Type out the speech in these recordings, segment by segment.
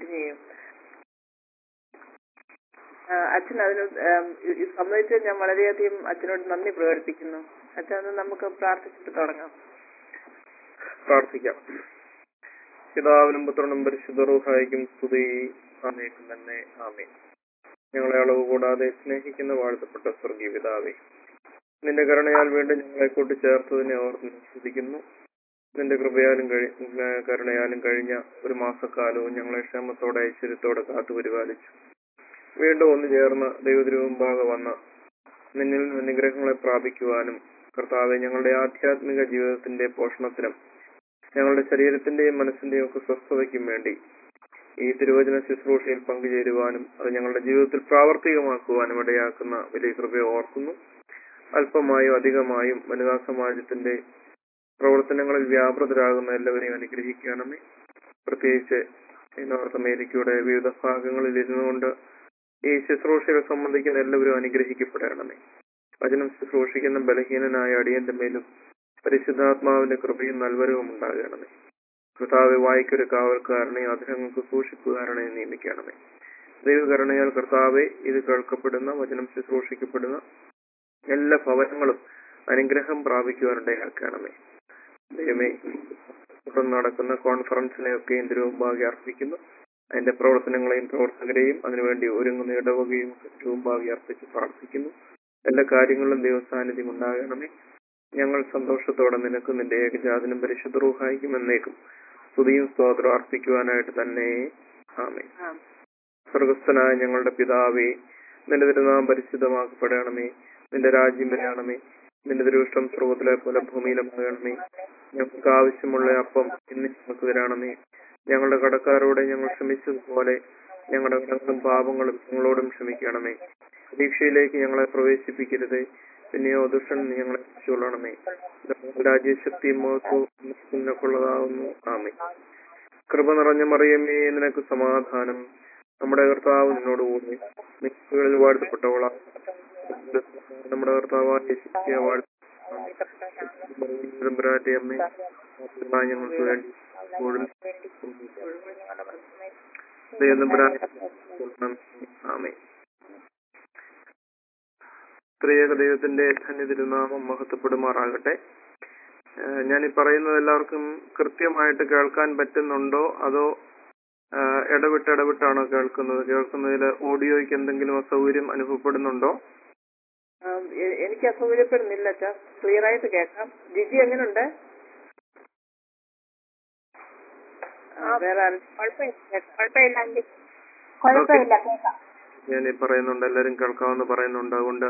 Continue ചെയ്യും ആ, അച്ഛൻ അതിന് ഉം, ഈ- ഈ സമ്മതിച്ചത് ഞാൻ വളരെയധികം അച്ഛനോട് നന്ദി പ്രകടിപ്പിക്കുന്നു അച്ഛൻ അത് നമുക്ക് പ്രാർത്ഥിച്ചിട്ട് തുടങ്ങാം പ്രാർത്ഥിക്കാം പിതാവിനും പുത്രനും പരിശുദ്ധ റൂഹായിക്കും സ്തുതി ആമേക്കും തന്നെ ആമേ ഞങ്ങളെ അളവ് കൂടാതെ സ്നേഹിക്കുന്ന വാഴ്ത്തപ്പെട്ട സ്വർഗീയ പിതാവേ നിന്റെ കരുണയാൽ വീണ്ടും ഞങ്ങളെ കൂട്ടിച്ചേർത്തതിനെ ഓർത്ത് സ്തുതിക്കുന്നു നിന്റെ കൃപയാലും കഴി- ഏഹ് കരുണയാലും കഴിഞ്ഞ ഒരു മാസക്കാലവും ഞങ്ങളെ ക്ഷേമത്തോടെ ഐശ്വര്യത്തോടെ കാത്തു പരിപാലിച്ചു വീണ്ടും ഒന്ന് ചേർന്ന് ദൈവതിരുമുമ്പാകെ വന്ന നിന്നിൽ നിന്ന് അനുഗ്രഹങ്ങളെ പ്രാപിക്കുവാനും കർത്താവെ ഞങ്ങളുടെ ആധ്യാത്മിക ജീവിതത്തിന്റെ പോഷണത്തിനും ഞങ്ങളുടെ ശരീരത്തിന്റെയും മനസ്സിന്റെയും ഒക്കെ സ്വസ്ഥതയ്ക്കും വേണ്ടി ഈ തിരുവചന ശുശ്രൂഷയിൽ പങ്കുചേരുവാനും അത് ഞങ്ങളുടെ ജീവിതത്തിൽ പ്രാവർത്തികമാക്കുവാനും ഇടയാക്കുന്ന വലിയ കൃപയെ ഓർക്കുന്നു അല്പമായും അധികമായും വനിതാ സമാജത്തിന്റെ പ്രവർത്തനങ്ങളിൽ വ്യാപൃതരാകുന്ന എല്ലാവരെയും അനുഗ്രഹിക്കണമേ പ്രത്യേകിച്ച് ഈ നോർത്ത് അമേരിക്കയുടെ വിവിധ ഭാഗങ്ങളിൽ ഇരുന്നുകൊണ്ട് ഈ ശുശ്രൂഷയിൽ സംബന്ധിക്കുന്ന എല്ലാവരും അനുഗ്രഹിക്കപ്പെടണമേ വചനം ശുശ്രൂഷിക്കുന്ന ബലഹീനനായ അടിയന്റെ മേലും പരിശുദ്ധാത്മാവിന്റെ കൃപയും നൽവരവും ഉണ്ടാകണമേ കർത്താവെ വായിക്കൊരു കാവൽക്കാരനെ അദ്ദേഹങ്ങൾക്ക് സൂക്ഷിപ്പുകാരനെ നിയമിക്കണമേ ദൈവകരുണയാൽ കർത്താവെ ഇത് കേൾക്കപ്പെടുന്ന വചനം ശുശ്രൂഷിക്കപ്പെടുന്ന എല്ലാ ഭവനങ്ങളും അനുഗ്രഹം പ്രാപിക്കുവാനിടയാക്കണമേ ദൈവമേ തുടർന്ന് നടക്കുന്ന കോൺഫറൻസിനെയൊക്കെ തിരുവുമ്പാകെ അർപ്പിക്കുന്നു അതിന്റെ പ്രവർത്തനങ്ങളെയും പ്രവർത്തകരെയും അതിനുവേണ്ടി ഒരുങ്ങുന്ന ഇടവകയും തിരുവുമ്പാകെ അർപ്പിച്ച് പ്രാർത്ഥിക്കുന്നു എല്ലാ കാര്യങ്ങളിലും ദൈവസാന്നിധ്യം ഉണ്ടാകണമേ ഞങ്ങൾ സന്തോഷത്തോടെ നിനക്ക് നിന്റെ ഏകജാതനും പരിശുദ്ധ റൂഹായിക്കും എന്നേക്കും സ്തുതിയും സ്തോത്രം അർപ്പിക്കുവാനായിട്ട് തന്നെ ആമേ ആ. സ്വർഗസ്ഥനായ ഞങ്ങളുടെ പിതാവേ നിന്റെ തിരുനാം പരിശുദ്ധമാക്കപ്പെടണമേ നിന്റെ രാജ്യം വരണമേ നിന്റെ തിരുവിഷ്ടം സ്രോതത്തിലെ പോലെ ഭൂമിയിലുമാകണമേ ഞങ്ങൾക്ക് ആവശ്യമുള്ള അപ്പം ഇന്ന് ഞങ്ങൾക്ക് തരണമേ ഞങ്ങളുടെ കടക്കാരോടെ ഞങ്ങൾ ക്ഷമിച്ചതുപോലെ ഞങ്ങളുടെ കടങ്ങളും പാപങ്ങളും ഞങ്ങളോടും ക്ഷമിക്കണമേ പരീക്ഷയിലേക്ക് ഞങ്ങളെ പ്രവേശിപ്പിക്കരുതേ പിന്നെയോ ദുഷ്ടൻ നീ ഞങ്ങളെ രക്ഷിച്ചുകൊള്ളണമേ രാജ്യശക്തിയും മോഹവും നിനക്കുള്ളതാവുന്നു ആമേ കൃപ നിറഞ്ഞ മറിയമ്മേ നിനക്ക് സമാധാനം നമ്മുടെ കർത്താവ് നിന്നോടുകൂടി നിങ്ങളിൽ വാഴ്ത്തപ്പെട്ടവളാ നമ്മുടെ കർത്താവായ യേശുക്രിസ്തുവേ വാഴ്ത്തപ്പെട്ട അമ്മേ പാപികളായ ഞങ്ങൾക്ക് വേണ്ടി ഇപ്പോഴും ദൈവതമ്പുരാൻ ആമേ ത്രിയേക ദൈവത്തിന്റെ സന്നിധിരുനാമം മഹത്വപ്പെടുമാറാകട്ടെ ഏഹ് ഞാൻ ഈ പറയുന്നത് എല്ലാവർക്കും കൃത്യമായിട്ട് കേൾക്കാൻ പറ്റുന്നുണ്ടോ അതോ ഏഹ് ഇടവിട്ട് ഇടവിട്ടാണോ കേൾക്കുന്നത് കേൾക്കുന്നതിൽ ഓഡിയോയ്ക്ക് എന്തെങ്കിലും അസൗകര്യം അനുഭവപ്പെടുന്നുണ്ടോ ആ, എ- എനിക്ക് അസൗകര്യപ്പെടുന്നില്ല അച്ഛാ ക്ലിയർ ആയിട്ട് കേൾക്കാം ജിജി എങ്ങനെയുണ്ട് ആ, വേറെ ആരും കുഴപ്പമില്ല ആന്റി കുഴപ്പമില്ല കേൾക്കാം ഞാൻ ഈ പറയുന്നുണ്ട് എല്ലാവരും കേൾക്കാമെന്ന് പറയുന്നുണ്ട് അതുകൊണ്ട്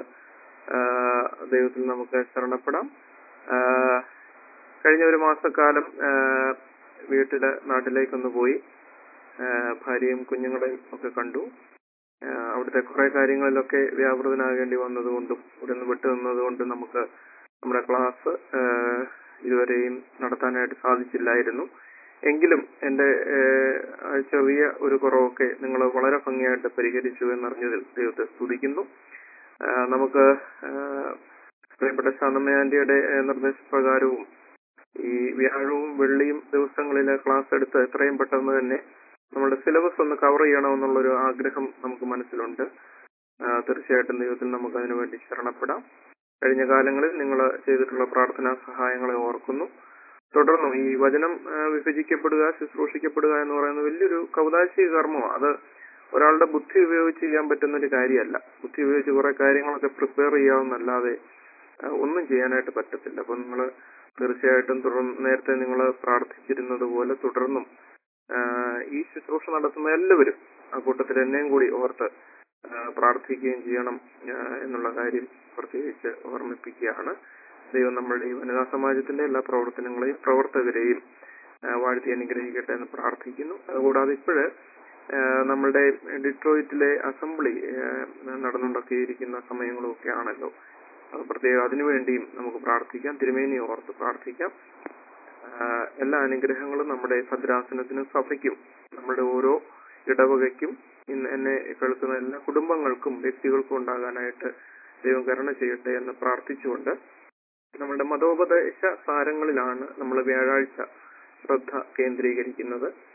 ആഹ് ദൈവത്തിൽ നമുക്ക് ശരണപ്പെടാം ആഹ് കഴിഞ്ഞ ഒരു മാസക്കാലം ആഹ് വീട്ടില് നാട്ടിലേക്കൊന്ന് പോയി ആഹ് ഭാര്യയും കുഞ്ഞുങ്ങളെയും ഒക്കെ കണ്ടു ആഹ് അവിടുത്തെ കുറെ കാര്യങ്ങളിലൊക്കെ വ്യാപൃതനാകേണ്ടി വന്നതുകൊണ്ടും ഇവിടെ നിന്ന് വിട്ടു നിന്നതുകൊണ്ടും നമുക്ക് നമ്മുടെ ക്ലാസ് ആഹ് ഇതുവരെയും നടത്താനായിട്ട് സാധിച്ചില്ലായിരുന്നു എങ്കിലും എന്റെ ഏഹ്, ആ ചെറിയ ഒരു കുറവൊക്കെ നിങ്ങൾ വളരെ ഭംഗിയായിട്ട് പരിഹരിച്ചു എന്നറിഞ്ഞതിൽ ദൈവത്തെ സ്തുതിക്കുന്നു ആഹ് നമുക്ക് ആഹ് പ്രിയപ്പെട്ട ശാന്തമ്മ ആന്റിയുടെ ഏഹ്, നിർദ്ദേശപ്രകാരവും ഈ വ്യാഴവും വെള്ളിയും ദിവസങ്ങളിലെ ക്ലാസ് എടുത്ത് എത്രയും പെട്ടെന്ന് തന്നെ നമ്മുടെ സിലബസ് ഒന്ന് കവർ ചെയ്യണമെന്നുള്ളൊരു ആഗ്രഹം നമുക്ക് മനസ്സിലുണ്ട് ആഹ് തീർച്ചയായിട്ടും ദൈവത്തിൽ നമുക്ക് അതിനു വേണ്ടി ശരണപ്പെടാം കഴിഞ്ഞ കാലങ്ങളിൽ നിങ്ങൾ ചെയ്തിട്ടുള്ള പ്രാർത്ഥനാ സഹായങ്ങളെ ഓർക്കുന്നു തുടർന്നും ഈ വചനം ആ, വിഭജിക്കപ്പെടുക ശുശ്രൂഷിക്കപ്പെടുക എന്ന് പറയുന്നത് വലിയൊരു കൗതാശിക കർമ്മമാണ് അത് ഒരാളുടെ ബുദ്ധി ഉപയോഗിച്ച് ചെയ്യാൻ പറ്റുന്ന ഒരു കാര്യമല്ല ബുദ്ധി ഉപയോഗിച്ച് കുറെ കാര്യങ്ങളൊക്കെ പ്രിപ്പയർ ചെയ്യാവുന്നല്ലാതെ ആ, ഒന്നും ചെയ്യാനായിട്ട് പറ്റത്തില്ല അപ്പൊ നിങ്ങൾ തീർച്ചയായിട്ടും തുടർന്ന് നേരത്തെ നിങ്ങൾ പ്രാർത്ഥിച്ചിരുന്നത് പോലെ തുടർന്നും ആ, ഈ ശുശ്രൂഷ നടത്തുന്ന എല്ലാവരും ആ കൂട്ടത്തിൽ എന്നെയും കൂടി ഓർത്ത് ആ, പ്രാർത്ഥിക്കുകയും ചെയ്യണം ആ, എന്നുള്ള കാര്യം പ്രത്യേകിച്ച് ഓർമ്മിപ്പിക്കുകയാണ് ദൈവം നമ്മളുടെ ഈ വനിതാ സമാജത്തിന്റെ എല്ലാ പ്രവർത്തനങ്ങളെയും പ്രവർത്തകരെയും ആ, വാഴ്ത്തി അനുഗ്രഹിക്കട്ടെ എന്ന് പ്രാർത്ഥിക്കുന്നു അതുകൂടാതെ ഇപ്പോഴ് നമ്മളുടെ ഡിട്രോയിറ്റിലെ അസംബ്ലി നടന്നുകൊണ്ടൊക്കെ ഇരിക്കുന്ന സമയങ്ങളും ഒക്കെ ആണല്ലോ അത് പ്രത്യേകം അതിനുവേണ്ടിയും നമുക്ക് പ്രാർത്ഥിക്കാം തിരുമേനി ഓർത്ത് പ്രാർത്ഥിക്കാം ആ, എല്ലാ അനുഗ്രഹങ്ങളും നമ്മുടെ ഭദ്രാസനത്തിനും സഭയ്ക്കും നമ്മുടെ ഓരോ ഇടവകയ്ക്കും ഇന്ന് എന്നെ കേൾക്കുന്ന എല്ലാ കുടുംബങ്ങൾക്കും വ്യക്തികൾക്കും ഉണ്ടാകാനായിട്ട് ദൈവം കരുണ ചെയ്യട്ടെ എന്ന് പ്രാർത്ഥിച്ചുകൊണ്ട് നമ്മുടെ മതോപദേശ സാരങ്ങളിലാണ് നമ്മൾ വ്യാഴാഴ്ച ശ്രദ്ധ കേന്ദ്രീകരിക്കുന്നത്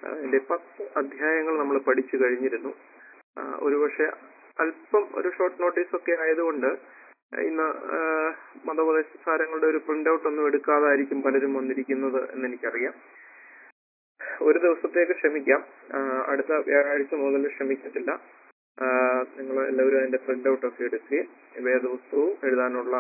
അതിന്റെ പത്ത് അധ്യായങ്ങൾ നമ്മൾ പഠിച്ചു കഴിഞ്ഞിരുന്നു ആ, ഒരുപക്ഷെ അല്പം ഒരു ഷോർട്ട് നോട്ടീസ് ഒക്കെ ആയതുകൊണ്ട് ഇന്ന് ആ, മതോപദേശ സാരങ്ങളുടെ ഒരു പ്രിന്റ് ഔട്ട് ഒന്നും എടുക്കാതായിരിക്കും പലരും വന്നിരിക്കുന്നത് എന്ന് എനിക്കറിയാം ഒരു ദിവസത്തേക്ക് ക്ഷമിക്കാം ആ, അടുത്ത വ്യാഴാഴ്ച മുതൽ ക്ഷമിക്കത്തില്ല നിങ്ങൾ എല്ലാവരും അതിന്റെ പ്രിന്റ് ഔട്ട് ഒക്കെ എടുക്കുകയും വേദപുസ്തകവും എഴുതാനുള്ള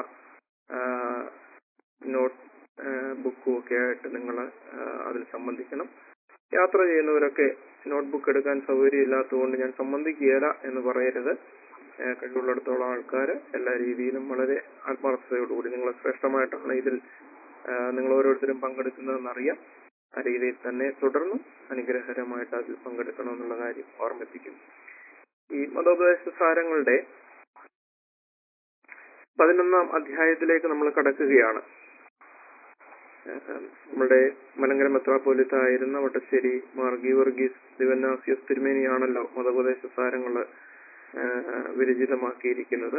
നോട്ട് ബുക്കും ഒക്കെ ആയിട്ട് നിങ്ങൾ അതിൽ സംബന്ധിക്കണം യാത്ര ചെയ്യുന്നവരൊക്കെ നോട്ട്ബുക്ക് എടുക്കാൻ സൗകര്യമില്ലാത്തതുകൊണ്ട് ഞാൻ സംബന്ധിക്കുകയില്ല എന്ന് പറയരുത് ആ, കഴിവുള്ളിടത്തോളം ആൾക്കാർ എല്ലാ രീതിയിലും വളരെ ആത്മാർത്ഥതയോടുകൂടി നിങ്ങൾ ശ്രേഷ്ഠമായിട്ടാണ് ഇതിൽ ആ, നിങ്ങൾ ഓരോരുത്തരും പങ്കെടുക്കുന്നതെന്നറിയാം ആ രീതിയിൽ തന്നെ തുടർന്നും അനുഗ്രഹകരമായിട്ട് അതിൽ പങ്കെടുക്കണമെന്നുള്ള കാര്യം ഓർമ്മിപ്പിക്കുന്നു ഈ മതോപദേശ സാരങ്ങളുടെ പതിനൊന്നാം അധ്യായത്തിലേക്ക് നമ്മൾ കടക്കുകയാണ് ഏഹ് നമ്മുടെ മലങ്കര മെത്രാപ്പോലിത്ത ആയിരുന്ന വട്ടശ്ശേരി മാർ ഗീവർഗീസ് ദിവന്നാസിയസ് തിരുമേനിയാണല്ലോ മതോപദേശ സാരങ്ങൾ വിരചിതമാക്കിയിരിക്കുന്നത്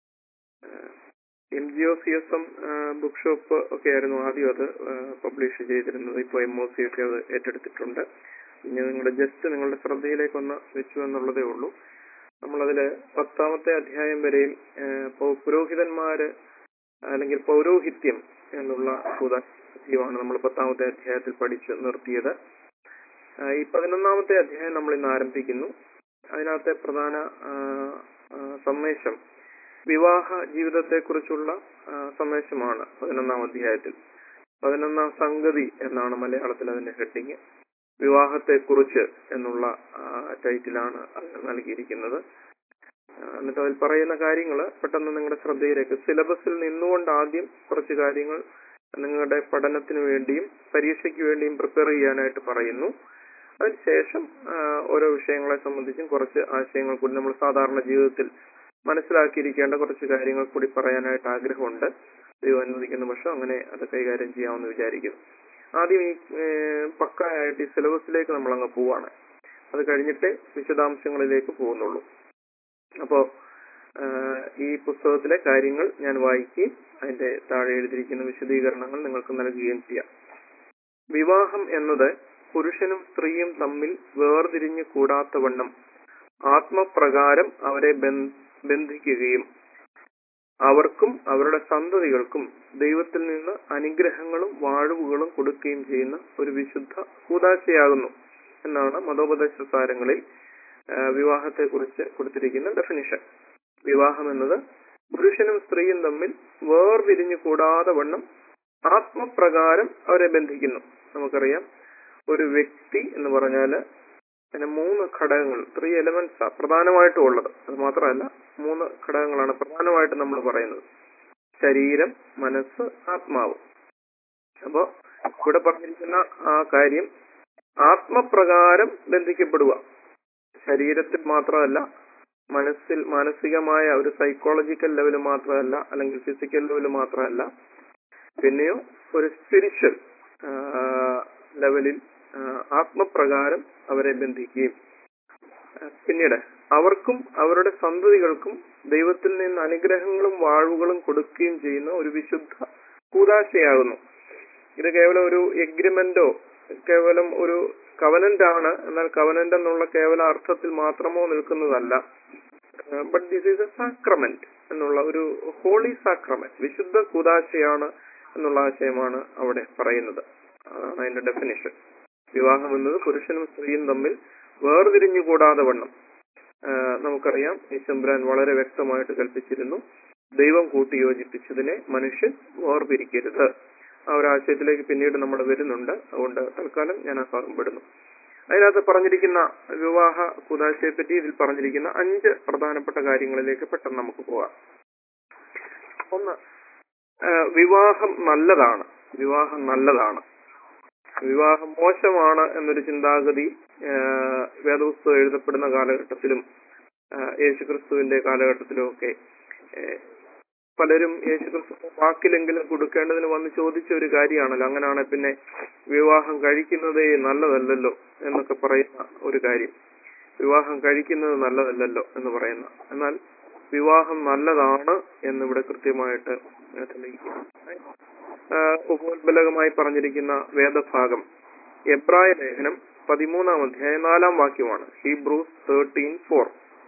M G O C S M book shop ഒക്കെ ആയിരുന്നു ആദ്യം അത് പബ്ലിഷ് ചെയ്തിരുന്നത് ഇപ്പോൾ എം ഒ സി ഒക്കെ അത് ഏറ്റെടുത്തിട്ടുണ്ട് ഇനി നിങ്ങളുടെ ജസ്റ്റ് നിങ്ങളുടെ ശ്രദ്ധയിലേക്കൊന്ന് വെച്ചു എന്നുള്ളതേ ഉള്ളൂ നമ്മളതില് പത്താമത്തെ അധ്യായം വരെയും ഏഹ്, പൗ- പുരോഹിതന്മാര് അല്ലെങ്കിൽ പൗരോഹിത്യം എന്നുള്ള സത്യമാണ് നമ്മൾ പത്താമത്തെ അധ്യായത്തിൽ പഠിച്ചു നിർത്തിയത് ആ, ഈ പതിനൊന്നാമത്തെ അധ്യായം നമ്മൾ ഇന്ന് ആരംഭിക്കുന്നു അതിനകത്തെ പ്രധാന ആ, ആ, സന്ദേശം വിവാഹ ജീവിതത്തെക്കുറിച്ചുള്ള ആ, സന്ദേശമാണ് പതിനൊന്നാം അധ്യായത്തിൽ പതിനൊന്നാം സംഗതി എന്നാണ് മലയാളത്തിൽ അതിന്റെ ഹെഡിങ് വിവാഹത്തെക്കുറിച്ച് എന്നുള്ള ആ, ടൈറ്റിലാണ് അത് നൽകിയിരിക്കുന്നത് ആ, എന്നിട്ട് അതിൽ പറയുന്ന കാര്യങ്ങൾ പെട്ടെന്ന് നിങ്ങളുടെ ശ്രദ്ധയിലേക്ക് സിലബസിൽ നിന്നുകൊണ്ട് ആദ്യം കുറച്ച് കാര്യങ്ങൾ നിങ്ങളുടെ പഠനത്തിന് വേണ്ടിയും പരീക്ഷയ്ക്ക് വേണ്ടിയും പ്രിപ്പയർ ചെയ്യാനായിട്ട് പറയുന്നു അതിനുശേഷം ആ, ഓരോ വിഷയങ്ങളെ സംബന്ധിച്ചും കുറച്ച് ആശയങ്ങൾ കൂടി നമ്മൾ സാധാരണ ജീവിതത്തിൽ മനസ്സിലാക്കിയിരിക്കേണ്ട കുറച്ച് കാര്യങ്ങൾ കൂടി പറയാനായിട്ട് ആഗ്രഹമുണ്ട് ദൈവം അനുവദിക്കുന്ന പക്ഷം അങ്ങനെ അത് കൈകാര്യം ചെയ്യാമെന്ന് വിചാരിക്കുന്നു ആദ്യം ഈ ഏഹ്, പക്കായായിട്ട് ഈ സിലബസിലേക്ക് നമ്മൾ അങ്ങ് പോവാണ് അത് കഴിഞ്ഞിട്ട് വിശദാംശങ്ങളിലേക്ക് പോകുന്നുള്ളൂ അപ്പോ ആഹ്, ഈ പുസ്തകത്തിലെ കാര്യങ്ങൾ ഞാൻ വായിക്കുകയും അതിന്റെ താഴെ എഴുതിയിരിക്കുന്ന വിശദീകരണങ്ങൾ നിങ്ങൾക്ക് നൽകുകയും ചെയ്യാം വിവാഹം എന്നത് പുരുഷനും സ്ത്രീയും തമ്മിൽ വേർതിരിഞ്ഞു കൂടാത്തവണ്ണം ആത്മപ്രകാരം അവരെ ബന്ധ- ബന്ധിക്കുകയും അവർക്കും അവരുടെ സന്തതികൾക്കും ദൈവത്തിൽ നിന്ന് അനുഗ്രഹങ്ങളും വാഴ്വുകളും കൊടുക്കുകയും ചെയ്യുന്ന ഒരു വിശുദ്ധ കൂതാശയാകുന്നു എന്നാണ് മതോപദേശ സാരങ്ങളിൽ ആ, വിവാഹത്തെക്കുറിച്ച് കൊടുത്തിരിക്കുന്ന ഡെഫിനിഷൻ വിവാഹം എന്നത് പുരുഷനും സ്ത്രീയും തമ്മിൽ വേർതിരിഞ്ഞു കൂടാതെ വണ്ണം ആത്മപ്രകാരം അവരെ ബന്ധിക്കുന്നു നമുക്കറിയാം ഒരു വ്യക്തി എന്ന് പറഞ്ഞാല് അതിന് മൂന്ന് ഘടകങ്ങൾ ത്രീ എലമെന്റ്സ് ആ പ്രധാനമായിട്ടും ഉള്ളത് അത് മാത്രമല്ല മൂന്ന് ഘടകങ്ങളാണ് പ്രധാനമായിട്ടും നമ്മൾ പറയുന്നത് ശരീരം മനസ്സ് ആത്മാവ് അപ്പോ ഇവിടെ പറഞ്ഞിരിക്കുന്ന ആ കാര്യം ആത്മപ്രകാരം ബന്ധിക്കപ്പെടുക ശരീരത്തിൽ മാത്രമല്ല മനസ്സിൽ മാനസികമായ ഒരു സൈക്കോളജിക്കൽ ലെവൽ മാത്രമല്ല അല്ലെങ്കിൽ ഫിസിക്കൽ ലെവൽ മാത്രമല്ല പിന്നെയോ ഒരു സ്പിരിച്വൽ ലെവലിൽ ആ, ആത്മപ്രകാരം അവരെ ബന്ധിക്കുകയും ആ, പിന്നീട് അവർക്കും അവരുടെ സന്തതികൾക്കും ദൈവത്തിൽ നിന്ന് അനുഗ്രഹങ്ങളും വാഴ്വുകളും കൊടുക്കുകയും ചെയ്യുന്ന ഒരു വിശുദ്ധ കൂതാശയാകുന്നു ഇത് കേവലം ഒരു എഗ്രിമെന്റോ കേവലം ഒരു കവനന്റ് ആണ് എന്നാൽ കവനന്റ് എന്നുള്ള കേവല അർത്ഥത്തിൽ മാത്രമോ നിൽക്കുന്നതല്ല but this is a sacrament എന്നുള്ള ഒരു ഹോളി സാക്രമെന്റ് വിശുദ്ധ കൂതാശയാണ് എന്നുള്ള ആശയമാണ് അവിടെ പറയുന്നത് അതാണ് അതിന്റെ ഡെഫിനിഷൻ വിവാഹം എന്നത് പുരുഷനും സ്ത്രീയും തമ്മിൽ വേർതിരിഞ്ഞുകൂടാതെ വണ്ണം ആ, നമുക്കറിയാം യേശുബ്രാൻ വളരെ വ്യക്തമായിട്ട് കൽപ്പിച്ചിരുന്നു ദൈവം കൂട്ടിയോജിപ്പിച്ചതിനെ മനുഷ്യൻ വേർപിരിക്കരുത് ആ ഒരു ആശയത്തിലേക്ക് പിന്നീട് നമ്മൾ വരുന്നുണ്ട് അതുകൊണ്ട് തൽക്കാലം ഞാൻ ആ ഭാഗം വിടുന്നു അതിനകത്ത് പറഞ്ഞിരിക്കുന്ന വിവാഹ കുതാശയെ പറ്റി ഇതിൽ പറഞ്ഞിരിക്കുന്ന അഞ്ച് പ്രധാനപ്പെട്ട കാര്യങ്ങളിലേക്ക് പെട്ടെന്ന് നമുക്ക് പോകാം ഒന്ന് ആ, വിവാഹം നല്ലതാണ് വിവാഹം നല്ലതാണ് വിവാഹം മോശമാണ് എന്നൊരു ചിന്താഗതി ആ, വേദപുസ്തകം എഴുതപ്പെടുന്ന കാലഘട്ടത്തിലും ആ, യേശുക്രിസ്തുവിന്റെ കാലഘട്ടത്തിലും ഒക്കെ ഏ, പലരും യേശുക്രിസ്തു വാക്കിലെങ്കിലും കൊടുക്കേണ്ടതിന് വന്ന് ചോദിച്ച ഒരു കാര്യമാണല്ലോ അങ്ങനെയാണ് പിന്നെ വിവാഹം കഴിക്കുന്നതേ നല്ലതല്ലല്ലോ എന്നൊക്കെ പറയുന്ന ഒരു കാര്യം വിവാഹം കഴിക്കുന്നത് നല്ലതല്ലല്ലോ എന്ന് പറയുന്ന എന്നാൽ വിവാഹം നല്ലതാണ് എന്നിവിടെ കൃത്യമായിട്ട് തെളിയിക്കുന്നു ആ, ഉപോത്ബലകമായി പറഞ്ഞിരിക്കുന്ന വേദഭാഗം എബ്രായ ലേഖനം പതിമൂന്നാം അധ്യായം നാലാം വാക്യമാണ് ഹീബ്രൂസ് തേർട്ടീൻ ഫോർ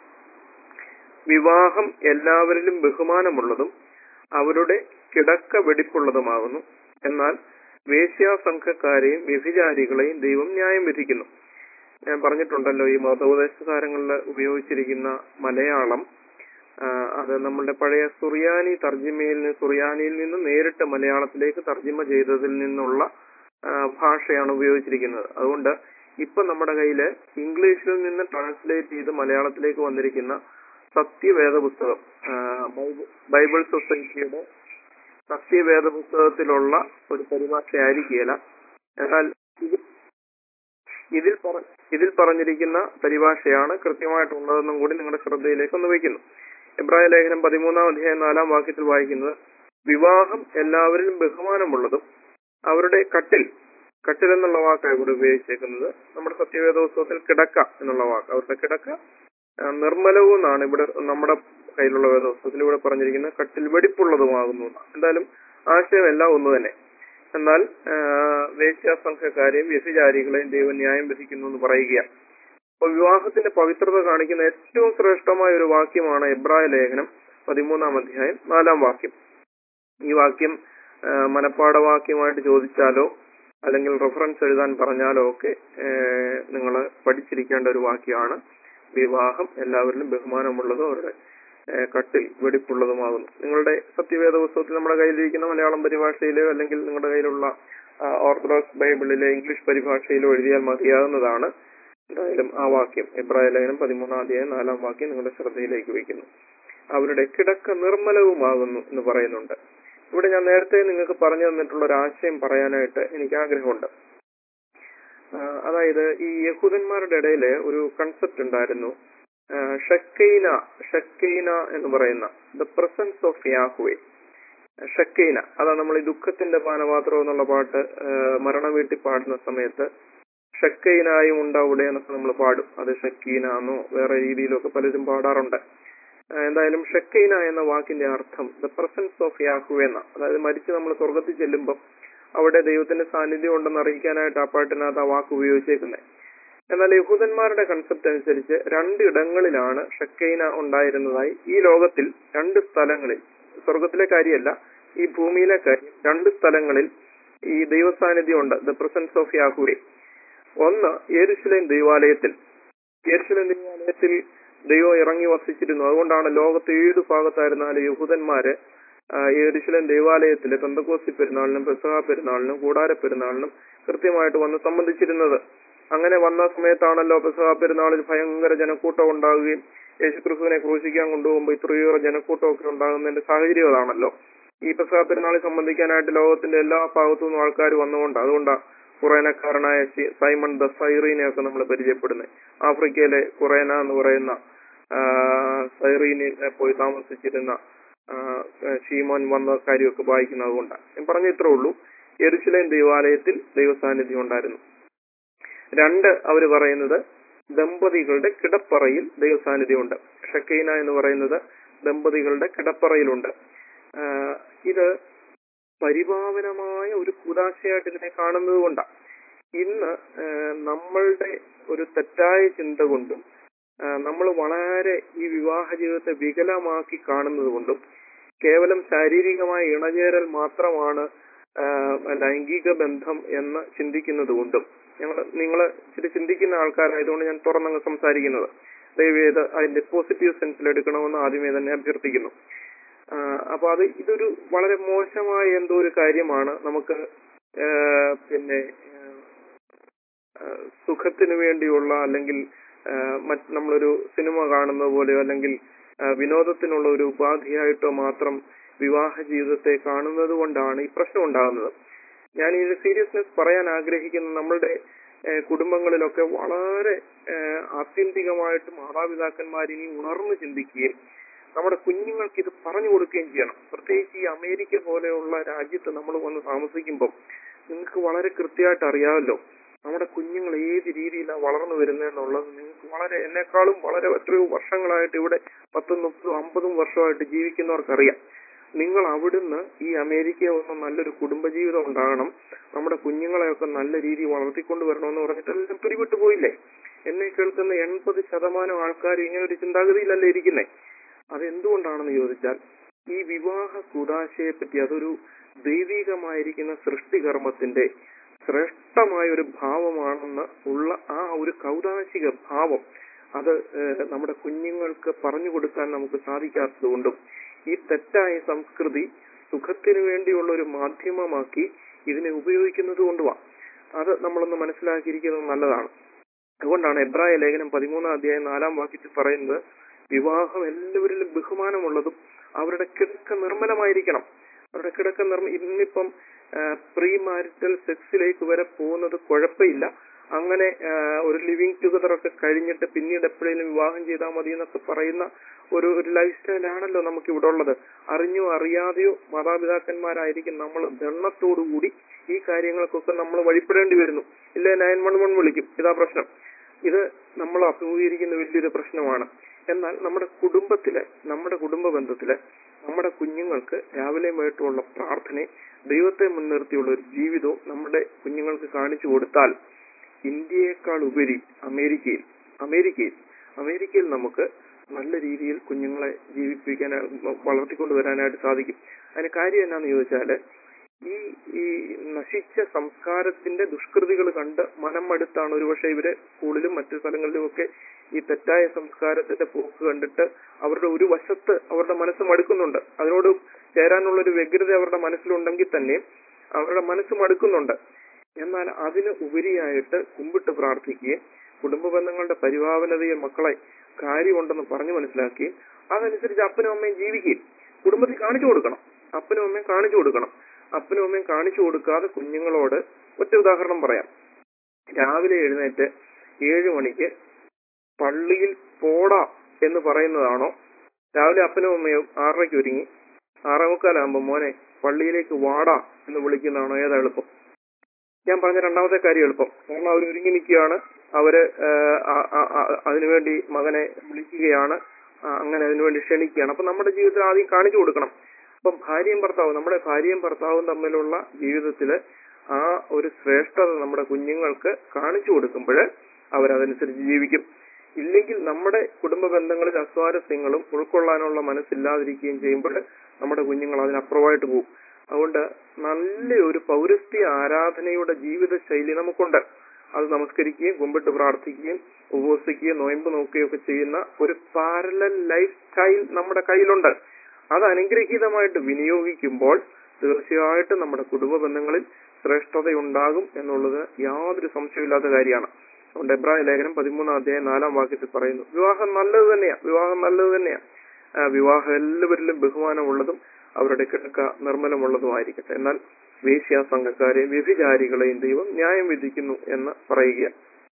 വിവാഹം എല്ലാവരിലും ബഹുമാനമുള്ളതും അവരുടെ കിടക്ക വെടിപ്പുള്ളതുമാകുന്നു എന്നാൽ വേശ്യാസംഘക്കാരെയും വ്യഭിചാരികളെയും ദൈവം ന്യായം വിധിക്കുന്നു ഞാൻ പറഞ്ഞിട്ടുണ്ടല്ലോ ഈ മതോപദേശകാരങ്ങളിൽ ഉപയോഗിച്ചിരിക്കുന്ന മലയാളം ആ, അത് നമ്മളുടെ പഴയ സുറിയാനി തർജിമയിൽ നിന്ന് സുറിയാനിയിൽ നിന്ന് നേരിട്ട് മലയാളത്തിലേക്ക് തർജിമ ചെയ്തതിൽ നിന്നുള്ള ആ, ഭാഷയാണ് ഉപയോഗിച്ചിരിക്കുന്നത് അതുകൊണ്ട് ഇപ്പൊ നമ്മുടെ കയ്യില് ഇംഗ്ലീഷിൽ നിന്ന് ട്രാൻസ്ലേറ്റ് ചെയ്ത് മലയാളത്തിലേക്ക് വന്നിരിക്കുന്ന സത്യവേദ പുസ്തകം ആ, ബൈബിൾ- ബൈബിൾ സൊസൈറ്റിയുടെ സത്യവേദ പുസ്തകത്തിലുള്ള ഒരു പരിഭാഷയായിരിക്കുകയില്ല എന്നാൽ ഇത് ഇതിൽ പറ- ഇതിൽ പറഞ്ഞിരിക്കുന്ന പരിഭാഷയാണ് കൃത്യമായിട്ടുള്ളതെന്നും കൂടി നിങ്ങളുടെ ശ്രദ്ധയിലേക്ക് ഒന്ന് വയ്ക്കുന്നു എബ്രായ ലേഖനം പതിമൂന്നാം അധ്യായം നാലാം വാക്യത്തിൽ വായിക്കുന്നത് വിവാഹം എല്ലാവരിലും ബഹുമാനമുള്ളതും അവരുടെ കട്ടിൽ കട്ടിൽ എന്നുള്ള വാക്കാണ് ഇവിടെ ഉപയോഗിച്ചേക്കുന്നത് നമ്മുടെ സത്യവേദ പുസ്തകത്തിൽ കിടക്ക എന്നുള്ള വാക്ക് അവരുടെ കിടക്ക ആ, നിർമ്മലവും എന്നാണ് ഇവിടെ നമ്മുടെ കയ്യിലുള്ള വേദപുസ്തകത്തിൽ ഇവിടെ പറഞ്ഞിരിക്കുന്നത് കട്ടിൽ വെടിപ്പുള്ളതുമാകുന്നു എന്നാണ്. എന്തായാലും ആശയം എല്ലാം ഒന്ന് തന്നെ എന്നാൽ ആ, വേശ്യാസംഘക്കാരെയും വ്യഭിചാരികളെയും ദൈവം ന്യായം വിധിക്കുന്നു എന്ന് പറയുകയാണ് അപ്പൊ വിവാഹത്തിന്റെ പവിത്രത കാണിക്കുന്ന ഏറ്റവും ശ്രേഷ്ഠമായ ഒരു വാക്യമാണ് എബ്രായ ലേഖനം പതിമൂന്നാം അധ്യായം നാലാം വാക്യം ഈ വാക്യം ആ, മനഃപ്പാഠവാക്യമായിട്ട് ചോദിച്ചാലോ അല്ലെങ്കിൽ റെഫറൻസ് എഴുതാൻ പറഞ്ഞാലോ ഒക്കെ നിങ്ങൾ പഠിച്ചിരിക്കേണ്ട ഒരു വാക്യമാണ് വിവാഹം എല്ലാവരിലും ബഹുമാനമുള്ളതും അവരുടെ ഏ, കട്ടിൽ വെടിപ്പുള്ളതുമാകുന്നു നിങ്ങളുടെ സത്യവേദ പുസ്തകത്തിൽ നമ്മുടെ കയ്യിലിരിക്കുന്ന മലയാളം പരിഭാഷയിലോ അല്ലെങ്കിൽ നിങ്ങളുടെ കയ്യിലുള്ള ആ, ഓർത്തഡോക്സ് ബൈബിളിലെ ഇംഗ്ലീഷ് പരിഭാഷയിലോ എഴുതിയാൽ മതിയാകുന്നതാണ് എന്തായാലും ആ വാക്യം എബ്രായ ലേഖനം പതിമൂന്നാം അധ്യായം നാലാം വാക്യം നിങ്ങളുടെ ശ്രദ്ധയിലേക്ക് വയ്ക്കുന്നു അവരുടെ കിടക്ക നിർമ്മലവുമാകുന്നു എന്ന് പറയുന്നുണ്ട് ഇവിടെ ഞാൻ നേരത്തെ നിങ്ങൾക്ക് പറഞ്ഞു തന്നിട്ടുള്ള ഒരു ആശയം പറയാനായിട്ട് എനിക്ക് ആഗ്രഹമുണ്ട് ആ, അതായത് ഈ യഹൂദന്മാരുടെ ഇടയിൽ ഒരു കൺസെപ്റ്റ് ഉണ്ടായിരുന്നു ആ, ഷക്കൈന ഷക്കൈന എന്ന് പറയുന്ന ദ പ്രസൻസ് ഓഫ് യാഹുവേ ഷക്കൈന അതാ നമ്മൾ ഈ ദുഃഖത്തിന്റെ പാനപാത്രം എന്നുള്ള പാട്ട് ആ, മരണ വീട്ടിൽ പാടുന്ന സമയത്ത് ഷക്കൈനായും ഉണ്ടാവിടെ എന്നൊക്കെ നമ്മൾ പാടും അത് ഷക്കീന എന്നോ വേറെ രീതിയിലൊക്കെ പലരും പാടാറുണ്ട് ആ, എന്തായാലും ഷക്കൈന എന്ന വാക്കിന്റെ അർത്ഥം ദ പ്രസൻസ് ഓഫ് യാഹുവേ എന്ന അതായത് മരിച്ച് നമ്മൾ സ്വർഗത്തിൽ ചെല്ലുമ്പോൾ അവിടെ ദൈവത്തിന്റെ സാന്നിധ്യം ഉണ്ടെന്ന് അറിയിക്കാനായിട്ട് ആ പാട്ടിനകത്ത് ആ വാക്ക് ഉപയോഗിച്ചേക്കുന്നത് എന്നാൽ യഹൂദന്മാരുടെ കൺസെപ്റ്റ് അനുസരിച്ച് രണ്ട് ഇടങ്ങളിലാണ് ഷക്കൈന ഉണ്ടായിരുന്നതായി ഈ ലോകത്തിൽ രണ്ട് സ്ഥലങ്ങളിൽ സ്വർഗത്തിലെ കാര്യമല്ല ഈ ഭൂമിയിലെ കാര്യം രണ്ട് സ്ഥലങ്ങളിൽ ഈ ദൈവസാന്നിധ്യം ഉണ്ട് ദ പ്രസൻസ് ഓഫ് യാഹുവേ ഒന്ന് യേരുശലേം ദൈവാലയത്തിൽ യേരുശലേം ദൈവാലയത്തിൽ ദൈവം ഇറങ്ങി വസിച്ചിരുന്നു അതുകൊണ്ടാണ് ലോകത്ത് ഏത് ഭാഗത്തായിരുന്നാലും യഹൂദന്മാര് ആ, യെരൂശലേം ദേവാലയത്തിലെ പെന്തക്കോസ്തി പെരുന്നാളിനും പെസഹ പെരുന്നാളിനും കൂടാര പെരുന്നാളിനും കൃത്യമായിട്ട് വന്ന് സംബന്ധിച്ചിരുന്നത് അങ്ങനെ വന്ന സമയത്താണല്ലോ പെസഹ പെരുന്നാളിൽ ഭയങ്കര ജനക്കൂട്ടം ഉണ്ടാവുകയും യേശുക്രിസ്തുവിനെ ക്രൂശിക്കാൻ കൊണ്ടുപോകുമ്പോൾ ഇത്രയേറെ ജനക്കൂട്ടമൊക്കെ ഉണ്ടാകുന്നതിന്റെ സാഹചര്യം അതാണല്ലോ ഈ പെസഹ പെരുന്നാളിൽ സംബന്ധിക്കാനായിട്ട് ലോകത്തിന്റെ എല്ലാ ഭാഗത്തു നിന്നും ആൾക്കാർ വന്നുകൊണ്ട് അതുകൊണ്ടാണ് കുറേനക്കാരനായ ശി- സൈമൺ ദ സൈറീനെയൊക്കെ നമ്മൾ പരിചയപ്പെടുന്നത് ആഫ്രിക്കയിലെ കുറേന എന്ന് പറയുന്ന ആ, സൈറീനിൽ പോയി താമസിച്ചിരുന്ന ആ, ഷീമോൻ വന്ന കാര്യമൊക്കെ വായിക്കുന്നത് കൊണ്ടാണ് ഞാൻ പറഞ്ഞ ഇത്രേ ഉള്ളൂ എരുശലേം ദൈവാലയത്തിൽ ദൈവസാന്നിധ്യം ഉണ്ടായിരുന്നു രണ്ട് അവർ പറയുന്നത് ദമ്പതികളുടെ കിടപ്പറയിൽ ദൈവസാന്നിധ്യമുണ്ട് ഷക്കൈന എന്ന് പറയുന്നത് ദമ്പതികളുടെ കിടപ്പറയിലുണ്ട് ആ, ഇത് പരിപാവനമായ ഒരു കൂതാശയായിട്ട് ഇതിനെ കാണുന്നത് കൊണ്ടാണ് ഇന്ന് ആ, നമ്മളുടെ ഒരു തെറ്റായ ചിന്ത കൊണ്ടും നമ്മൾ വളരെ ഈ വിവാഹ ജീവിതത്തെ വികലമാക്കി കാണുന്നത് കൊണ്ടും കേവലം ശാരീരികമായ ഇണചേരൽ മാത്രമാണ് ആ, ലൈംഗിക ബന്ധം എന്ന് ചിന്തിക്കുന്നത് കൊണ്ടും ഞങ്ങൾ നിങ്ങൾ ഇച്ചിരി ചിന്തിക്കുന്ന ആൾക്കാരായതുകൊണ്ട് ഞാൻ തുറന്നങ്ങ് സംസാരിക്കുന്നത് ദയവേത് അതിന്റെ പോസിറ്റീവ് സെൻസിൽ എടുക്കണമെന്ന് ആദ്യമേ തന്നെ അഭ്യർത്ഥിക്കുന്നു ആ, അപ്പൊ അത് ഇതൊരു വളരെ മോശമായ എന്തോ ഒരു കാര്യമാണ് നമുക്ക് ആ, പിന്നെ ആ, സുഖത്തിന് വേണ്ടിയുള്ള അല്ലെങ്കിൽ ആ, മറ്റ് നമ്മളൊരു സിനിമ കാണുന്നത് പോലെയോ അല്ലെങ്കിൽ ആ, വിനോദത്തിനുള്ള ഒരു ഉപാധിയായിട്ടോ മാത്രം വിവാഹ ജീവിതത്തെ കാണുന്നത് കൊണ്ടാണ് ഈ പ്രശ്നം ഉണ്ടാകുന്നത് ഞാൻ ഈ സീരിയസ്നെസ് പറയാൻ ആഗ്രഹിക്കുന്ന നമ്മളുടെ ആ, കുടുംബങ്ങളിലൊക്കെ വളരെ ആ, ആത്യന്തികമായിട്ട് മാതാപിതാക്കന്മാർ ഇനി ഉണർന്ന് ചിന്തിക്കുകയും നമ്മുടെ കുഞ്ഞുങ്ങൾക്ക് ഇത് പറഞ്ഞു കൊടുക്കുകയും ചെയ്യണം പ്രത്യേകിച്ച് ഈ അമേരിക്ക പോലെയുള്ള രാജ്യത്ത് നമ്മൾ വന്ന് താമസിക്കുമ്പോൾ നിങ്ങൾക്ക് വളരെ കൃത്യമായിട്ട് അറിയാമല്ലോ നമ്മുടെ കുഞ്ഞുങ്ങൾ ഏത് രീതിയിലാണ് വളർന്നു വരുന്നതെന്നുള്ളത് നിങ്ങൾക്ക് വളരെ എന്നെക്കാളും വളരെ എത്രയോ വർഷങ്ങളായിട്ട് ഇവിടെ പത്തും മുപ്പതും അമ്പതും വർഷമായിട്ട് ജീവിക്കുന്നവർക്കറിയാം നിങ്ങൾ അവിടുന്ന് ഈ അമേരിക്ക വന്ന നല്ലൊരു കുടുംബജീവിതം ഉണ്ടാകണം നമ്മുടെ കുഞ്ഞുങ്ങളെയൊക്കെ നല്ല രീതിയിൽ വളർത്തിക്കൊണ്ട് വരണമെന്ന് പറഞ്ഞിട്ട് എല്ലാം പിടിവിട്ടു പോയില്ലേ എന്നെ കേൾക്കുന്ന എൺപത് ശതമാനം ആൾക്കാർ ഇങ്ങനെ ഒരു ചിന്താഗതിയിലല്ലേ ഇരിക്കുന്നേ അതെന്തുകൊണ്ടാണെന്ന് ചോദിച്ചാൽ ഈ വിവാഹ കുതാശയെ പറ്റി അതൊരു ദൈവികമായിരിക്കുന്ന സൃഷ്ടികർമ്മത്തിന്റെ ശ്രേഷ്ഠമായ ഒരു ഭാവമാണെന്ന് ഉള്ള ആ ഒരു കൗതാശിക ഭാവം അത് ഏഹ്, നമ്മുടെ കുഞ്ഞുങ്ങൾക്ക് പറഞ്ഞു കൊടുക്കാൻ നമുക്ക് സാധിക്കാത്തതുകൊണ്ടും ഈ തെറ്റായ സംസ്കൃതി സുഖത്തിനു വേണ്ടിയുള്ള ഒരു മാധ്യമമാക്കി ഇതിനെ ഉപയോഗിക്കുന്നത് കൊണ്ടുമാണ് അത് നമ്മളൊന്ന് മനസ്സിലാക്കിയിരിക്കുന്നത് നല്ലതാണ് അതുകൊണ്ടാണ് എബ്രായ ലേഖനം പതിമൂന്നാം അധ്യായം നാലാം വാക്യത്തിൽ പറയുന്നത് വിവാഹം എല്ലാവരിലും ബഹുമാനമുള്ളതും അവരുടെ കിടക്ക നിർമ്മലമായിരിക്കണം അവരുടെ കിടക്ക നിർമ്മ ഇന്നിപ്പം പ്രീ മാരിറ്റൽ സെക്സിലേക്ക് വരെ പോകുന്നത് കുഴപ്പമില്ല അങ്ങനെ ആ, ഒരു ലിവിങ് ടുഗദർ ഒക്കെ കഴിഞ്ഞിട്ട് പിന്നീട് എപ്പോഴേലും വിവാഹം ചെയ്താൽ മതി എന്നൊക്കെ പറയുന്ന ഒരു ഒരു ലൈഫ് സ്റ്റൈലാണല്ലോ നമുക്ക് ഇവിടെ ഉള്ളത് അറിഞ്ഞോ അറിയാതെയോ മാതാപിതാക്കന്മാരായിരിക്കും നമ്മൾ ദണ്ണത്തോടുകൂടി ഈ കാര്യങ്ങൾക്കൊക്കെ നമ്മൾ വഴിപ്പെടേണ്ടി വരുന്നു ഇല്ല നയൻ വൺ വൺ വിളിക്കും ഇതാ പ്രശ്നം ഇത് നമ്മൾ അഭിമുഖീകരിക്കുന്ന വലിയൊരു പ്രശ്നമാണ് എന്നാൽ നമ്മുടെ കുടുംബത്തിലെ നമ്മുടെ കുടുംബ ബന്ധത്തിലെ നമ്മുടെ കുഞ്ഞുങ്ങൾക്ക് രാവിലെയും വൈകിട്ടുമുള്ള പ്രാർത്ഥനയെ ദൈവത്തെ മുൻനിർത്തിയുള്ള ഒരു ജീവിതവും നമ്മുടെ കുഞ്ഞുങ്ങൾക്ക് കാണിച്ചു കൊടുത്താൽ ഇന്ത്യയേക്കാൾ ഉപരി അമേരിക്കയിൽ അമേരിക്കയിൽ അമേരിക്കയിൽ നമുക്ക് നല്ല രീതിയിൽ കുഞ്ഞുങ്ങളെ ജീവിപ്പിക്കാൻ വളർത്തിക്കൊണ്ട് വരാനായിട്ട് സാധിക്കും അതിന് കാര്യം എന്നാന്ന് ചോദിച്ചാല് ഈ ഈ നശിച്ച സംസ്കാരത്തിന്റെ ദുഷ്കൃതികൾ കണ്ട് മനം മടുത്താണ് ഒരുപക്ഷെ ഇവര് സ്കൂളിലും മറ്റു സ്ഥലങ്ങളിലും ഒക്കെ ഈ തെറ്റായ സംസ്കാരത്തിന്റെ പോക്ക് കണ്ടിട്ട് അവരുടെ ഒരു വശത്ത് അവരുടെ മനസ്സ് മടുക്കുന്നുണ്ട് അതിനോട് ചേരാനുള്ള ഒരു വ്യഗ്രത അവരുടെ മനസ്സിലുണ്ടെങ്കിൽ തന്നെ അവരുടെ മനസ്സ് മടുക്കുന്നുണ്ട് എന്നാൽ അതിന് ഉപരിയായിട്ട് കുമ്പിട്ട് പ്രാർത്ഥിക്കുകയും കുടുംബ ബന്ധങ്ങളുടെ പരിഭാവനതയും മക്കളെ കാര്യമുണ്ടെന്ന് പറഞ്ഞു മനസ്സിലാക്കുകയും അതനുസരിച്ച് അപ്പനും അമ്മയും ജീവിക്കുകയും കുടുംബത്തിൽ കാണിച്ചു കൊടുക്കണം അപ്പനും അമ്മയും കാണിച്ചു കൊടുക്കണം അപ്പനും അമ്മയും കാണിച്ചു കൊടുക്കാതെ കുഞ്ഞുങ്ങളോട് ഒറ്റ ഉദാഹരണം പറയാം രാവിലെ എഴുന്നേറ്റ് ഏഴു മണിക്ക് പള്ളിയിൽ പോടാ എന്ന് പറയുന്നതാണോ രാവിലെ അപ്പനും അമ്മയും ആറരയ്ക്ക് ഒരുങ്ങി ആറേ മുക്കാലാകുമ്പോ മോനെ പള്ളിയിലേക്ക് വാടാ എന്ന് വിളിക്കുന്നതാണോ ഏതാ എളുപ്പം ഞാൻ പറഞ്ഞ രണ്ടാമത്തെ കാര്യം എളുപ്പം കാരണം അവർ ഒരുങ്ങി നിൽക്കുകയാണ് അവര് ആഹ് ആ- ആ- ആ- അതിനുവേണ്ടി മകനെ വിളിക്കുകയാണ് ആ, അങ്ങനെ അതിനുവേണ്ടി ക്ഷണിക്കുകയാണ് അപ്പൊ നമ്മുടെ ജീവിതത്തിൽ ആദ്യം കാണിച്ചു കൊടുക്കണം അപ്പം ഭാര്യയും ഭർത്താവും നമ്മുടെ ഭാര്യയും ഭർത്താവും തമ്മിലുള്ള ജീവിതത്തില് ആ ഒരു ശ്രേഷ്ഠത നമ്മുടെ കുഞ്ഞുങ്ങൾക്ക് കാണിച്ചു കൊടുക്കുമ്പോൾ അവരതനുസരിച്ച് ജീവിക്കും ഇല്ലെങ്കിൽ നമ്മുടെ കുടുംബ ബന്ധങ്ങളിൽ അസ്വാരസ്യങ്ങളും ഉൾക്കൊള്ളാനുള്ള മനസ്സില്ലാതിരിക്കുകയും ചെയ്യുമ്പോൾ നമ്മുടെ കുഞ്ഞുങ്ങൾ അതിനപ്പുറമായിട്ട് പോകും അതുകൊണ്ട് നല്ല ഒരു പൗരസ്ത്യ ആരാധനയുടെ ജീവിത ശൈലി നമുക്കുണ്ട് അത് നമസ്കരിക്കുകയും കുമ്പിട്ട് പ്രാർത്ഥിക്കുകയും ഉപവസിക്കുകയും നോയമ്പ് നോക്കുകയും ഒക്കെ ചെയ്യുന്ന ഒരു പാരലൽ ലൈഫ് സ്റ്റൈൽ നമ്മുടെ കയ്യിലുണ്ട് അത് അനുഗ്രഹീതമായിട്ട് വിനിയോഗിക്കുമ്പോൾ തീർച്ചയായിട്ടും നമ്മുടെ കുടുംബ ബന്ധങ്ങളിൽ ശ്രേഷ്ഠതയുണ്ടാകും എന്നുള്ളത് യാതൊരു സംശയമില്ലാത്ത കാര്യമാണ് അതുകൊണ്ട് എബ്രായ ലേഖനം പതിമൂന്നാം അധ്യായം നാലാം വാക്യത്തിൽ പറയുന്നു വിവാഹം നല്ലത് തന്നെയാ വിവാഹം നല്ലത് തന്നെയാ ആ, വിവാഹം എല്ലാവരിലും ബഹുമാനമുള്ളതും അവരുടെ കിടക്ക നിർമ്മലമുള്ളതുമായിരിക്കട്ടെ എന്നാൽ വേശ്യ സംഘക്കാരെ വ്യഭിചാരികളെയും ദൈവം ന്യായം വിധിക്കുന്നു എന്ന് പറയുക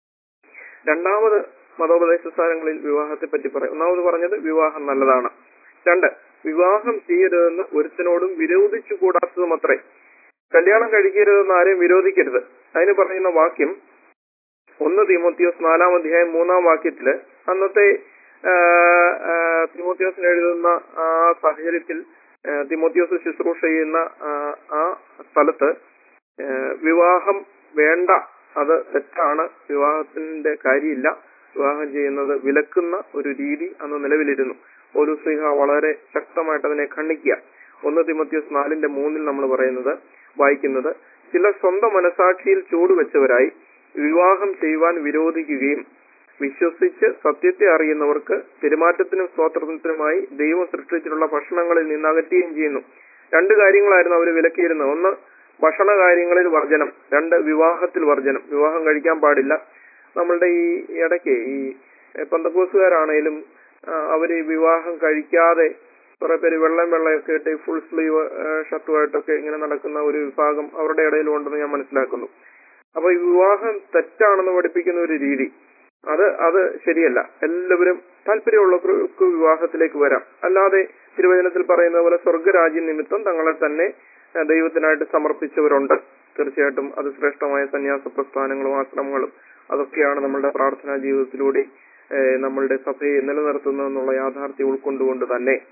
രണ്ടാമത് മതോപദേശ സ്ഥാനങ്ങളിൽ വിവാഹത്തെ പറ്റി പറയും ഒന്നാമത് പറഞ്ഞത് വിവാഹം നല്ലതാണ് രണ്ട് വിവാഹം ചെയ്യരുതെന്ന് ഒരുത്തനോടും വിരോധിച്ചു കൂടാത്തതും അത്രേ കല്യാണം കഴിക്കരുതെന്ന് ആരെയും വിരോധിക്കരുത് അതിന് പറയുന്ന വാക്യം ഒന്ന് തിമോത്തിയോസ് നാലാം അധ്യായം മൂന്നാം വാക്യത്തില് അന്നത്തെ ആ, ആ, തിമോത്തിയോസിന് എഴുതുന്ന ആ സാഹചര്യത്തിൽ ആ, തിമോത്തിയോസ് ശുശ്രൂഷ ചെയ്യുന്ന ആ, ആ സ്ഥലത്ത് ആ, വിവാഹം വേണ്ട അത് തെറ്റാണ് വിവാഹത്തിന്റെ കാര്യമില്ല വിവാഹം ചെയ്യുന്നത് വിലക്കുന്ന ഒരു രീതി അന്ന് നിലവിലിരുന്നു ഒരു സ്ലിഹ വളരെ ശക്തമായിട്ട് അതിനെ ഖണ്ഡിക്കുക ഒന്ന് തിമത്യോസ് നാലിന്റെ മൂന്നിൽ നമ്മൾ പറയുന്നത് വായിക്കുന്നത് ചില സ്വന്തം മനസാക്ഷിയിൽ ചൂടുവെച്ചവരായി വിവാഹം ചെയ്യുവാൻ വിരോധിക്കുകയും വിശ്വസിച്ച് സത്യത്തെ അറിയുന്നവർക്ക് പെരുമാറ്റത്തിനും സ്വാതന്ത്ര്യത്തിനുമായി ദൈവം സൃഷ്ടിച്ചിട്ടുള്ള ഭക്ഷണങ്ങളിൽ നിന്ന് അകറ്റുകയും ചെയ്യുന്നു രണ്ട് കാര്യങ്ങളായിരുന്നു അവർ വിലക്കിയിരുന്നത് ഒന്ന് ഭക്ഷണ കാര്യങ്ങളിൽ വർജനം രണ്ട് വിവാഹത്തിൽ വർജനം വിവാഹം കഴിക്കാൻ പാടില്ല നമ്മളുടെ ഈ ഇടയ്ക്ക് ഈ പന്തക്കോസുകാരാണേലും അവർ ഈ വിവാഹം കഴിക്കാതെ കുറെ പേര് വെള്ളം വെള്ളയൊക്കെ ഇട്ട് ഫുൾ സ്ലീവ് ഷർട്ടുമായിട്ടൊക്കെ ഇങ്ങനെ നടക്കുന്ന ഒരു വിഭാഗം അവരുടെ ഇടയിലും ഉണ്ടെന്ന് ഞാൻ മനസ്സിലാക്കുന്നു അപ്പൊ ഈ വിവാഹം തെറ്റാണെന്ന് പഠിപ്പിക്കുന്ന ഒരു രീതി അത് അത് ശരിയല്ല എല്ലാവരും താല്പര്യമുള്ളവർക്ക് വിവാഹത്തിലേക്ക് വരാം അല്ലാതെ തിരുവചനത്തിൽ പറയുന്ന പോലെ സ്വർഗരാജ്യ നിമിത്തം തങ്ങളെ തന്നെ ഏഹ്, ദൈവത്തിനായിട്ട് സമർപ്പിച്ചവരുണ്ട് തീർച്ചയായിട്ടും അത് ശ്രേഷ്ഠമായ സന്യാസ പ്രസ്ഥാനങ്ങളും ആശ്രമങ്ങളും അതൊക്കെയാണ് നമ്മളുടെ പ്രാർത്ഥനാ ജീവിതത്തിലൂടെ ഏഹ്, നമ്മളുടെ സഭയെ നിലനിർത്തുന്നതെന്നുള്ള യാഥാർത്ഥ്യം ഉൾക്കൊണ്ടുകൊണ്ട് തന്നെ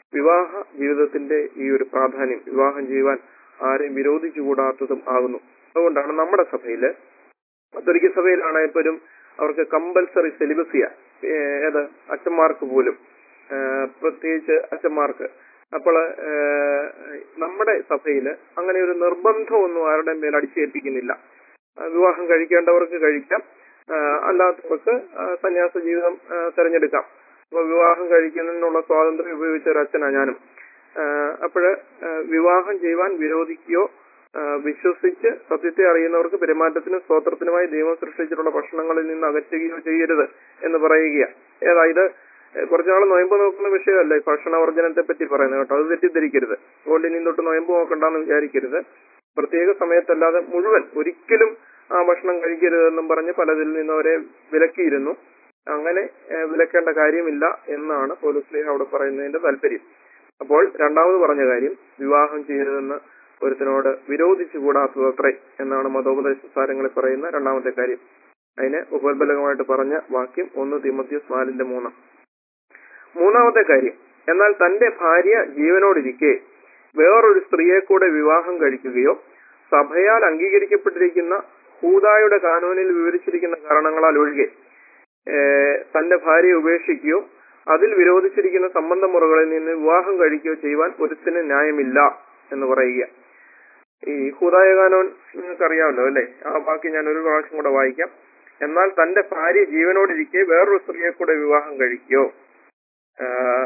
വിവാഹ ജീവിതത്തിന്റെ ഈ ഒരു പ്രാധാന്യം വിവാഹം ചെയ്യുവാൻ ആരെയും വിരോധിച്ചുകൂടാത്തതും ആകുന്നു അതുകൊണ്ടാണ് നമ്മുടെ സഭയില് കത്തോലിക്ക സഭയിലാണെങ്കിൽ പോലും അവർക്ക് കമ്പൽസറി സെലിബസിയ ഏത് അച്ഛന്മാർക്ക് പോലും ആ, പ്രത്യേകിച്ച് അച്ഛന്മാർക്ക് അപ്പോൾ നമ്മുടെ സഭയില് അങ്ങനെ ഒരു നിർബന്ധമൊന്നും ആരുടെ മേൽ അടിച്ചേൽപ്പിക്കുന്നില്ല ആ, വിവാഹം കഴിക്കേണ്ടവർക്ക് കഴിക്കാം ആ, അല്ലാത്തവർക്ക് ആ, സന്യാസ ജീവിതം ആ, തിരഞ്ഞെടുക്കാം അപ്പൊ വിവാഹം കഴിക്കുന്നതിനുള്ള സ്വാതന്ത്ര്യം ഉപയോഗിച്ച ഒരു അച്ഛനാ ഞാനും അപ്പോഴ് വിവാഹം ചെയ്യുവാൻ വിരോധിക്കുകയോ ആ, വിശ്വസിച്ച് സത്യത്തെ അറിയുന്നവർക്ക് പെരുമാറ്റത്തിനും സ്തോത്രത്തിനുമായി ദൈവം സൃഷ്ടിച്ചിട്ടുള്ള ഭക്ഷണങ്ങളിൽ നിന്ന് അകറ്റുകയോ ചെയ്യരുത് എന്ന് പറയുകയാണ് ഏതാ ഇത് ഏഹ് കുറച്ചുനാൾ നൊയമ്പ് നോക്കുന്ന വിഷയമല്ല ഈ ഭക്ഷണവർജനത്തെ പറ്റി പറയുന്നത് കേട്ടോ അത് തെറ്റിദ്ധരിക്കരുത് അതുകൊണ്ട് ഇനി തൊട്ട് നൊയമ്പ് നോക്കണ്ടെന്ന് വിചാരിക്കരുത് പ്രത്യേക സമയത്തല്ലാതെ മുഴുവൻ ഒരിക്കലും ആ ഭക്ഷണം കഴിക്കരുതെന്നും പറഞ്ഞ് പലതിൽ നിന്ന് അവരെ വിലക്കിയിരുന്നു അങ്ങനെ ഏഹ് വിലക്കേണ്ട കാര്യമില്ല എന്നാണ് പോലീസ് അവിടെ പറയുന്നതിന്റെ താല്പര്യം അപ്പോൾ രണ്ടാമത് പറഞ്ഞ കാര്യം വിവാഹം ചെയ്യരുതെന്ന് ഒരുത്തിനോട് വിരോധിച്ചു കൂടാത്തതത്രേ എന്നാണ് മതോപദേശ സാരങ്ങളിൽ പറയുന്ന രണ്ടാമത്തെ കാര്യം അതിന് ഉപോത്ബലകമായിട്ട് പറഞ്ഞ വാക്യം ഒന്ന് തിമത്യോസ് നാലിന്റെ മൂന്ന് മൂന്നാമത്തെ കാര്യം എന്നാൽ തന്റെ ഭാര്യ ജീവനോടിരിക്കെ വേറൊരു സ്ത്രീയെ കൂടെ വിവാഹം കഴിക്കുകയോ സഭയാൽ അംഗീകരിക്കപ്പെട്ടിരിക്കുന്ന ഹൂദായുടെ കാനൂനിൽ വിവരിച്ചിരിക്കുന്ന കാരണങ്ങളാൽ ഒഴികെ ഏഹ് തന്റെ ഭാര്യയെ ഉപേക്ഷിക്കുകയോ അതിൽ വിരോധിച്ചിരിക്കുന്ന സംബന്ധ മുറകളിൽ നിന്ന് വിവാഹം കഴിക്കുകയോ ചെയ്യുവാൻ ഒരുത്തിന് ന്യായമില്ല എന്ന് പറയുക ഈ ഹൂദായ കാനോൻ നിങ്ങൾക്ക് അറിയാമല്ലോ അല്ലെ ആ ബാക്കി ഞാൻ ഒരു പ്രാവശ്യം കൂടെ വായിക്കാം എന്നാൽ തന്റെ ഭാര്യ ജീവനോടിരിക്കെ വേറൊരു സ്ത്രീയെ കൂടെ വിവാഹം കഴിക്കുകയോ ആഹ്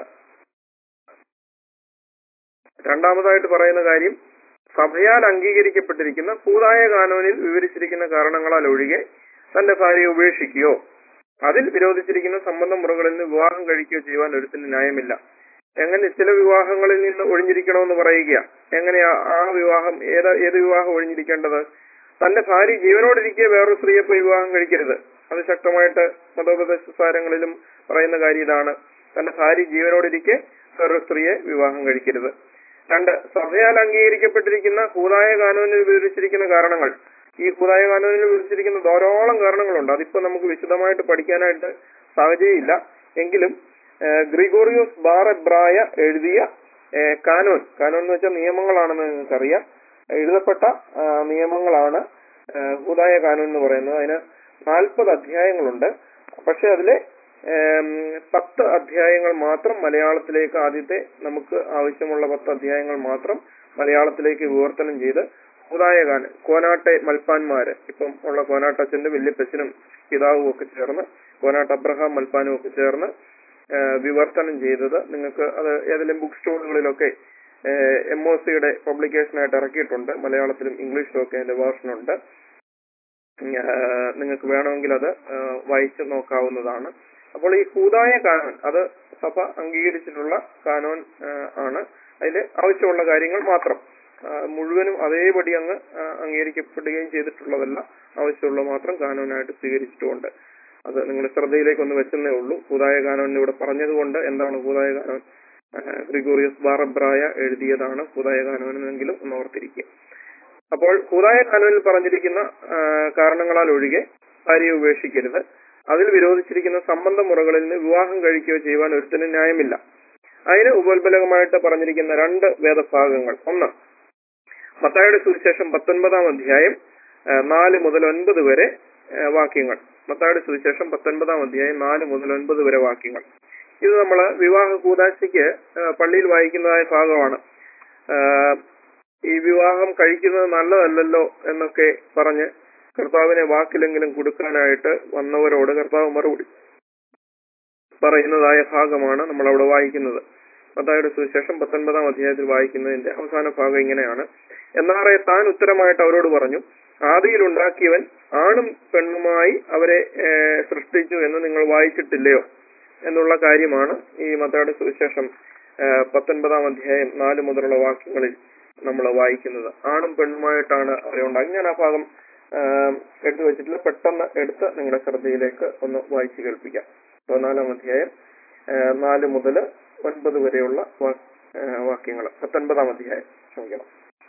രണ്ടാമതായിട്ട് പറയുന്ന കാര്യം സഭയാൽ അംഗീകരിക്കപ്പെട്ടിരിക്കുന്ന കൂതായ കാനൂനിൽ വിവരിച്ചിരിക്കുന്ന കാരണങ്ങളാൽ ഒഴികെ തന്റെ ഭാര്യയെ ഉപേക്ഷിക്കുകയോ അതിൽ വിരോധിച്ചിരിക്കുന്ന സംബന്ധ മുറകളിൽ നിന്ന് വിവാഹം കഴിക്കുകയോ ചെയ്യുവാൻ ഒരുത്തിന് ന്യായമില്ല എങ്ങനെ ചില വിവാഹങ്ങളിൽ നിന്ന് ഒഴിഞ്ഞിരിക്കണമെന്ന് പറയുക എങ്ങനെയാ ആ വിവാഹം ഏത് ഏത് വിവാഹം ഒഴിഞ്ഞിരിക്കേണ്ടത് തന്റെ ഭാര്യ ജീവനോടിരിക്കെ വേറൊരു സ്ത്രീയെ പോയി വിവാഹം കഴിക്കരുത് അത് ശക്തമായിട്ട് മതോപദേശ സാരങ്ങളിലും പറയുന്ന കാര്യം ഇതാണ് തന്റെ ഭാര്യ ജീവനോടിരിക്കെ വേറൊരു സ്ത്രീയെ വിവാഹം കഴിക്കരുത് രണ്ട് സഭയാൽ അംഗീകരിക്കപ്പെട്ടിരിക്കുന്ന കൂതായ കാനൂനിൽ വിവരിച്ചിരിക്കുന്ന കാരണങ്ങൾ ഈ കൂതായ കാനൂനിൽ വിവരിച്ചിരിക്കുന്ന ധാരാളം കാരണങ്ങളുണ്ട് അതിപ്പോ നമുക്ക് വിശദമായിട്ട് പഠിക്കാനായിട്ട് സാഹചര്യമില്ല എങ്കിലും ഏഹ്, ഗ്രിഗോറിയോസ് ബാറബ്രായ എഴുതിയ ഏഹ്, കാനൂൻ കാനൂൻ എന്ന് വെച്ചാൽ നിയമങ്ങളാണെന്ന് നിങ്ങൾക്കറിയാം എഴുതപ്പെട്ട ആ, നിയമങ്ങളാണ് ഏഹ്, കൂതായ കാനൂൻ എന്ന് പറയുന്നത് അതിന് നാൽപ്പത് അധ്യായങ്ങളുണ്ട് പക്ഷെ അതിലെ ഏം, പത്ത് അധ്യായങ്ങൾ മാത്രം മലയാളത്തിലേക്ക് ആദ്യത്തെ നമുക്ക് ആവശ്യമുള്ള പത്ത് അധ്യായങ്ങൾ മാത്രം മലയാളത്തിലേക്ക് വിവർത്തനം ചെയ്ത് ഉദായകാൻ കോനാട്ടെ മൽപ്പാന്മാര് ഇപ്പം ഉള്ള കോനാട്ടച്ഛന്റെ വല്യപ്പച്ചനും പിതാവും ഒക്കെ ചേർന്ന് കോനാട്ട് അബ്രഹാം മൽപ്പാനും ഒക്കെ ചേർന്ന് ആ, വിവർത്തനം ചെയ്തത് നിങ്ങൾക്ക് അത് ഏതെങ്കിലും ബുക്ക് സ്റ്റോറുകളിലൊക്കെ എം ഒ സിയുടെ പബ്ലിക്കേഷനായിട്ട് ഇറക്കിയിട്ടുണ്ട് മലയാളത്തിലും ഇംഗ്ലീഷിലും ഒക്കെ അതിന്റെ വേർഷൻ ഉണ്ട് നിങ്ങൾക്ക് വേണമെങ്കിൽ അത് ആ, വായിച്ച് നോക്കാവുന്നതാണ് അപ്പോൾ ഈ കൂതായ കാനോൻ അത് സഭ അംഗീകരിച്ചിട്ടുള്ള കാനോൻ ആ, ആണ് അതിൽ ആവശ്യമുള്ള കാര്യങ്ങൾ മാത്രം ആ, മുഴുവനും അതേപടി അങ്ങ് ആ, അംഗീകരിക്കപ്പെടുകയും ചെയ്തിട്ടുള്ളതല്ല ആവശ്യമുള്ള മാത്രം കാനോനായിട്ട് സ്വീകരിച്ചിട്ടുമുണ്ട് അത് നിങ്ങളുടെ ശ്രദ്ധയിലേക്ക് ഒന്ന് വെച്ചെന്നേ ഉള്ളൂ കൂതായ കാനോൻ ഇവിടെ പറഞ്ഞതുകൊണ്ട് എന്താണ് കൂതായ കാനോൻ ആ, ഗ്രിഗോറിയസ് ബാറബ്രായ എഴുതിയതാണ് കൂതായ കാനോൻ എന്നെങ്കിലും ഒന്ന് ഓർത്തിരിക്കുക അപ്പോൾ കൂതായ കാനൂനിൽ പറഞ്ഞിരിക്കുന്ന ആ, കാരണങ്ങളാൽ ഒഴികെ ഭാര്യയെ ഉപേക്ഷിക്കരുത് അതിൽ വിരോധിച്ചിരിക്കുന്ന സംബന്ധ മുറകളിൽ നിന്ന് വിവാഹം കഴിക്കുകയോ ചെയ്യുവാൻ ഒരുത്തിനും ന്യായമില്ല അതിന് ഉപോത്ബലകമായിട്ട് പറഞ്ഞിരിക്കുന്ന രണ്ട് വേദഭാഗങ്ങൾ ഒന്ന് മത്തായുടെ സുവിശേഷം പത്തൊൻപതാം അധ്യായം ആ, നാല് മുതൽ ഒൻപത് വരെ ആ, വാക്യങ്ങൾ മത്തായുടെ സുവിശേഷം പത്തൊൻപതാം അധ്യായം നാല് മുതൽ ഒൻപത് വരെ വാക്യങ്ങൾ ഇത് നമ്മൾ വിവാഹ കൂതാശയ്ക്ക് ആ, പള്ളിയിൽ വായിക്കുന്നതായ ഭാഗമാണ് ആ, ഈ വിവാഹം കഴിക്കുന്നത് നല്ലതല്ലല്ലോ എന്നൊക്കെ പറഞ്ഞ് കർത്താവിനെ വാക്കിലെങ്കിലും കൊടുക്കാനായിട്ട് വന്നവരോട് കർത്താവ് മറുപടി പറയുന്നതായ ഭാഗമാണ് നമ്മൾ അവിടെ വായിക്കുന്നത് മത്തായുടെ സുവിശേഷം പത്തൊൻപതാം അധ്യായത്തിൽ വായിക്കുന്നതിന്റെ അവസാന ഭാഗം ഇങ്ങനെയാണ് എന്നാറെ താൻ ഉത്തരമായിട്ട് അവരോട് പറഞ്ഞു ആദിയിൽ ഉണ്ടാക്കിയവൻ ആണും പെണ്ണുമായി അവരെ ഏഹ്, സൃഷ്ടിച്ചു എന്ന് നിങ്ങൾ വായിച്ചിട്ടില്ലയോ എന്നുള്ള കാര്യമാണ് ഈ മത്തായുടെ സുവിശേഷം ഏഹ്, പത്തൊൻപതാം അധ്യായം നാല് മുതലുള്ള വാക്യങ്ങളിൽ നമ്മൾ വായിക്കുന്നത് ആണും പെണ്ണുമായിട്ടാണ് അവരെ ഉണ്ടാക്കി ഞാൻ ആ ഭാഗം ആം, എടുത്തു വെച്ചിട്ടില്ല പെട്ടെന്ന് എടുത്ത് നിങ്ങളുടെ ശ്രദ്ധയിലേക്ക് ഒന്ന് വായിച്ചു കേൾപ്പിക്കാം പതിനാലാം അധ്യായം ആ, നാല് മുതൽ ഒൻപത് വരെയുള്ള വാക്യങ്ങൾ പത്തൊൻപതാം അധ്യായം ക്ഷമിക്കണം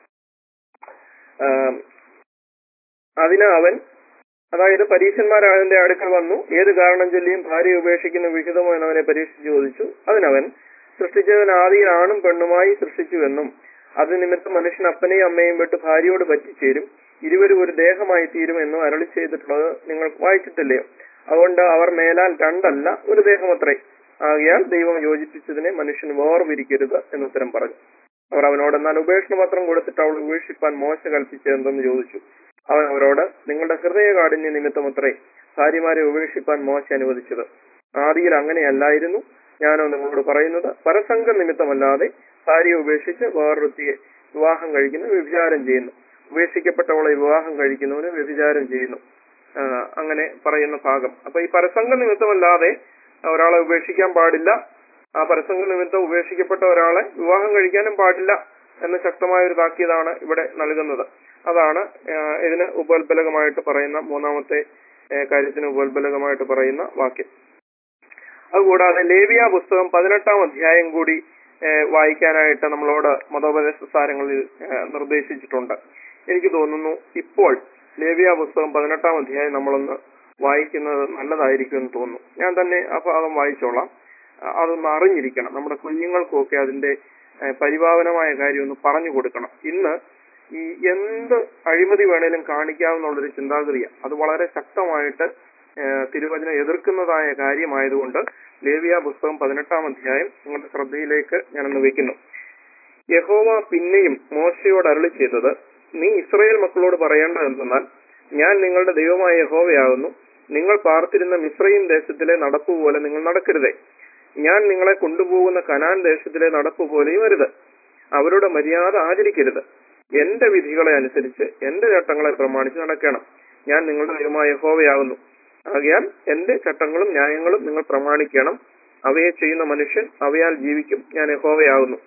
ആം, അതിന് അവൻ അതായത് പരീക്ഷന്മാർ അവന്റെ അടുക്കൽ വന്നു ഏത് കാരണം ചൊല്ലിയും ഭാര്യയെ ഉപേക്ഷിക്കുന്ന വിഹിതമോ എന്ന് അവനെ പരീക്ഷിച്ച് ചോദിച്ചു അതിനവൻ സൃഷ്ടിച്ചവൻ ആദിയിൽ ആണും പെണ്ണുമായി സൃഷ്ടിച്ചുവെന്നും അത് നിമിത്തം മനുഷ്യൻ അപ്പനെയും അമ്മയും വിട്ട് ഭാര്യയോട് പറ്റിച്ചേരും ഇരുവരും ഒരു ദേഹമായി തീരുമെന്നും അരളി ചെയ്തിട്ടുള്ളത് നിങ്ങൾ വായിച്ചിട്ടില്ലയോ അതുകൊണ്ട് അവർ മേലാൽ രണ്ടല്ല ഒരു ദേഹമത്രേ ആകയാൽ ദൈവം യോജിപ്പിച്ചതിനെ മനുഷ്യൻ വേർപിരിക്കരുത് എന്നുത്തരം പറഞ്ഞു അവർ അവനോട് എന്നാൽ ഉപേക്ഷണ പത്രം കൊടുത്തിട്ട് അവൾ ഉപേക്ഷിപ്പാൻ മോശ കൽപ്പിച്ചതെന്തെന്ന് ചോദിച്ചു അവൻ അവരോട് നിങ്ങളുടെ ഹൃദയകാഠിന്യ നിമിത്തമത്രേ ഭാര്യമാരെ ഉപേക്ഷിപ്പാൻ മോശ അനുവദിച്ചത് ആദിയിൽ അങ്ങനെയല്ലായിരുന്നു ഞാനോ നിങ്ങളോട് പറയുന്നത് പരസംഗ നിമിത്തമല്ലാതെ ഭാര്യയെ ഉപേക്ഷിച്ച് വേറൊരുത്തിയെ വിവാഹം കഴിക്കുന്നു വ്യഭിചാരം ചെയ്യുന്നു ഉപേക്ഷിക്കപ്പെട്ടവളെ വിവാഹം കഴിക്കുന്നവന് വ്യഭിചാരം ചെയ്യുന്നു ആ, അങ്ങനെ പറയുന്ന ഭാഗം അപ്പൊ ഈ പരസംഗ നിമിത്തമല്ലാതെ ഒരാളെ ഉപേക്ഷിക്കാൻ പാടില്ല ആ പരസംഗ നിമിത്തം ഉപേക്ഷിക്കപ്പെട്ട ഒരാളെ വിവാഹം കഴിക്കാനും പാടില്ല എന്ന ശക്തമായ ഒരു താക്കീതാണ് ഇവിടെ നൽകുന്നത് അതാണ് ആ, ഇതിന് ഉപോത്ബലകമായിട്ട് പറയുന്ന മൂന്നാമത്തെ ആ, കാര്യത്തിന് ഉപോത്ബലകമായിട്ട് പറയുന്ന വാക്യം അതുകൂടാതെ ലേവിയ പുസ്തകം പതിനെട്ടാം അധ്യായം കൂടി ആ, വായിക്കാനായിട്ട് നമ്മളോട് മതോപദേശ സാരങ്ങളിൽ ആ, നിർദ്ദേശിച്ചിട്ടുണ്ട് എനിക്ക് തോന്നുന്നു ഇപ്പോൾ ലേവിയ പുസ്തകം പതിനെട്ടാം അധ്യായം നമ്മളൊന്ന് വായിക്കുന്നത് നല്ലതായിരിക്കും എന്ന് തോന്നുന്നു ഞാൻ തന്നെ ആ ഭാഗം വായിച്ചോളാം ആ, അതൊന്ന് അറിഞ്ഞിരിക്കണം നമ്മുടെ കുഞ്ഞുങ്ങൾക്കൊക്കെ അതിന്റെ ആ, പരിപാവനമായ കാര്യം ഒന്ന് പറഞ്ഞു കൊടുക്കണം ഇന്ന് ഈ എന്ത് അഴിമതി വേണേലും കാണിക്കാമെന്നുള്ളൊരു ചിന്താഗതിയാണ് അത് വളരെ ശക്തമായിട്ട് ആ, തിരുവചനം എതിർക്കുന്നതായ കാര്യമായതുകൊണ്ട് ലേവിയ പുസ്തകം പതിനെട്ടാം അധ്യായം നിങ്ങളുടെ ശ്രദ്ധയിലേക്ക് ഞാനൊന്ന് വെക്കുന്നു യഹോവ പിന്നെയും മോശയോട് അരളി ചെയ്തത് നീ ഇസ്രായേൽ മക്കളോട് പറയേണ്ടത് എന്തെന്നാൽ ഞാൻ നിങ്ങളുടെ ദൈവമായ യഹോവയാകുന്നു നിങ്ങൾ പാർത്തിരുന്ന മിശ്രയും ദേശത്തിലെ നടപ്പ് പോലെ നിങ്ങൾ നടക്കരുതേ ഞാൻ നിങ്ങളെ കൊണ്ടുപോകുന്ന കനാൻ ദേശത്തിലെ നടപ്പ് പോലെയും വരുത് അവരുടെ മര്യാദ ആചരിക്കരുത് എന്റെ വിധികളെ അനുസരിച്ച് എന്റെ ചട്ടങ്ങളെ പ്രമാണിച്ച് നടക്കണം ഞാൻ നിങ്ങളുടെ ദൈവമായ യഹോവയാകുന്നു ആകയാൽ എന്റെ ചട്ടങ്ങളും ന്യായങ്ങളും നിങ്ങൾ പ്രമാണിക്കണം അവയെ ചെയ്യുന്ന മനുഷ്യൻ അവയാൽ ജീവിക്കും ഞാൻ യഹോവയാകുന്നു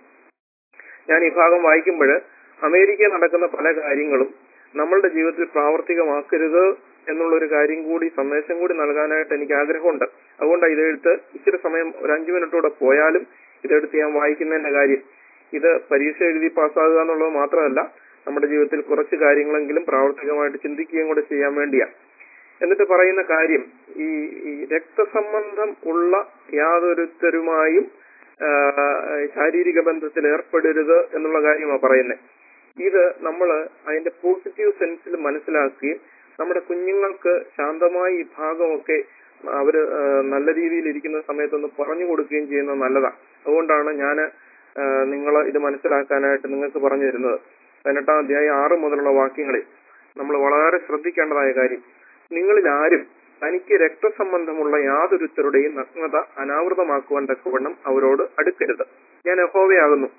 ഞാൻ ഈ ഭാഗം വായിക്കുമ്പോൾ അമേരിക്കയിൽ നടക്കുന്ന പല കാര്യങ്ങളും നമ്മളുടെ ജീവിതത്തിൽ പ്രാവർത്തികമാക്കരുത് എന്നുള്ള ഒരു കാര്യം കൂടി സന്ദേശം കൂടി നൽകാനായിട്ട് എനിക്ക് ആഗ്രഹമുണ്ട് അതുകൊണ്ടാണ് ഇതെടുത്ത് ഇച്ചിരി സമയം ഒരു അഞ്ചു മിനിറ്റൂടെ പോയാലും ഇതെടുത്ത് ഞാൻ വായിക്കുന്നതിന്റെ കാര്യം ഇത് പരീക്ഷ എഴുതി പാസ്സാകുക എന്നുള്ളത് മാത്രമല്ല നമ്മുടെ ജീവിതത്തിൽ കുറച്ച് കാര്യങ്ങളെങ്കിലും പ്രാവർത്തികമായിട്ട് ചിന്തിക്കുകയും കൂടെ ചെയ്യാൻ വേണ്ടിയാണ് എന്നിട്ട് പറയുന്ന കാര്യം ഈ ഈ രക്തസംബന്ധം ഉള്ള യാതൊരുത്തരുമായും ആ, ശാരീരിക ബന്ധത്തിൽ ഏർപ്പെടരുത് എന്നുള്ള കാര്യമാണ് പറയുന്നത് ഇത് നമ്മൾ അതിന്റെ പോസിറ്റീവ് സെൻസിൽ മനസ്സിലാക്കുകയും നമ്മുടെ കുഞ്ഞുങ്ങൾക്ക് ശാന്തമായി ഈ ഭാഗമൊക്കെ അവര് ആ, നല്ല രീതിയിൽ ഇരിക്കുന്ന സമയത്തൊന്ന് പറഞ്ഞു കൊടുക്കുകയും ചെയ്യുന്നത് നല്ലതാണ് അതുകൊണ്ടാണ് ഞാൻ നിങ്ങൾ ഇത് മനസ്സിലാക്കാനായിട്ട് നിങ്ങൾക്ക് പറഞ്ഞു തരുന്നത് പതിനെട്ടാം അധ്യായം ആറ് മുതലുള്ള വാക്യങ്ങളിൽ നമ്മൾ വളരെ ശ്രദ്ധിക്കേണ്ടതായ കാര്യം നിങ്ങളിൽ ആരും തനിക്ക് രക്തസംബന്ധമുള്ള യാതൊരുത്തരുടെയും നഗ്നത അനാവൃതമാക്കുവാൻ തക്കവണ്ണം അവരോട് അടുക്കരുത് ഞാൻ യഹോവയാകുന്നു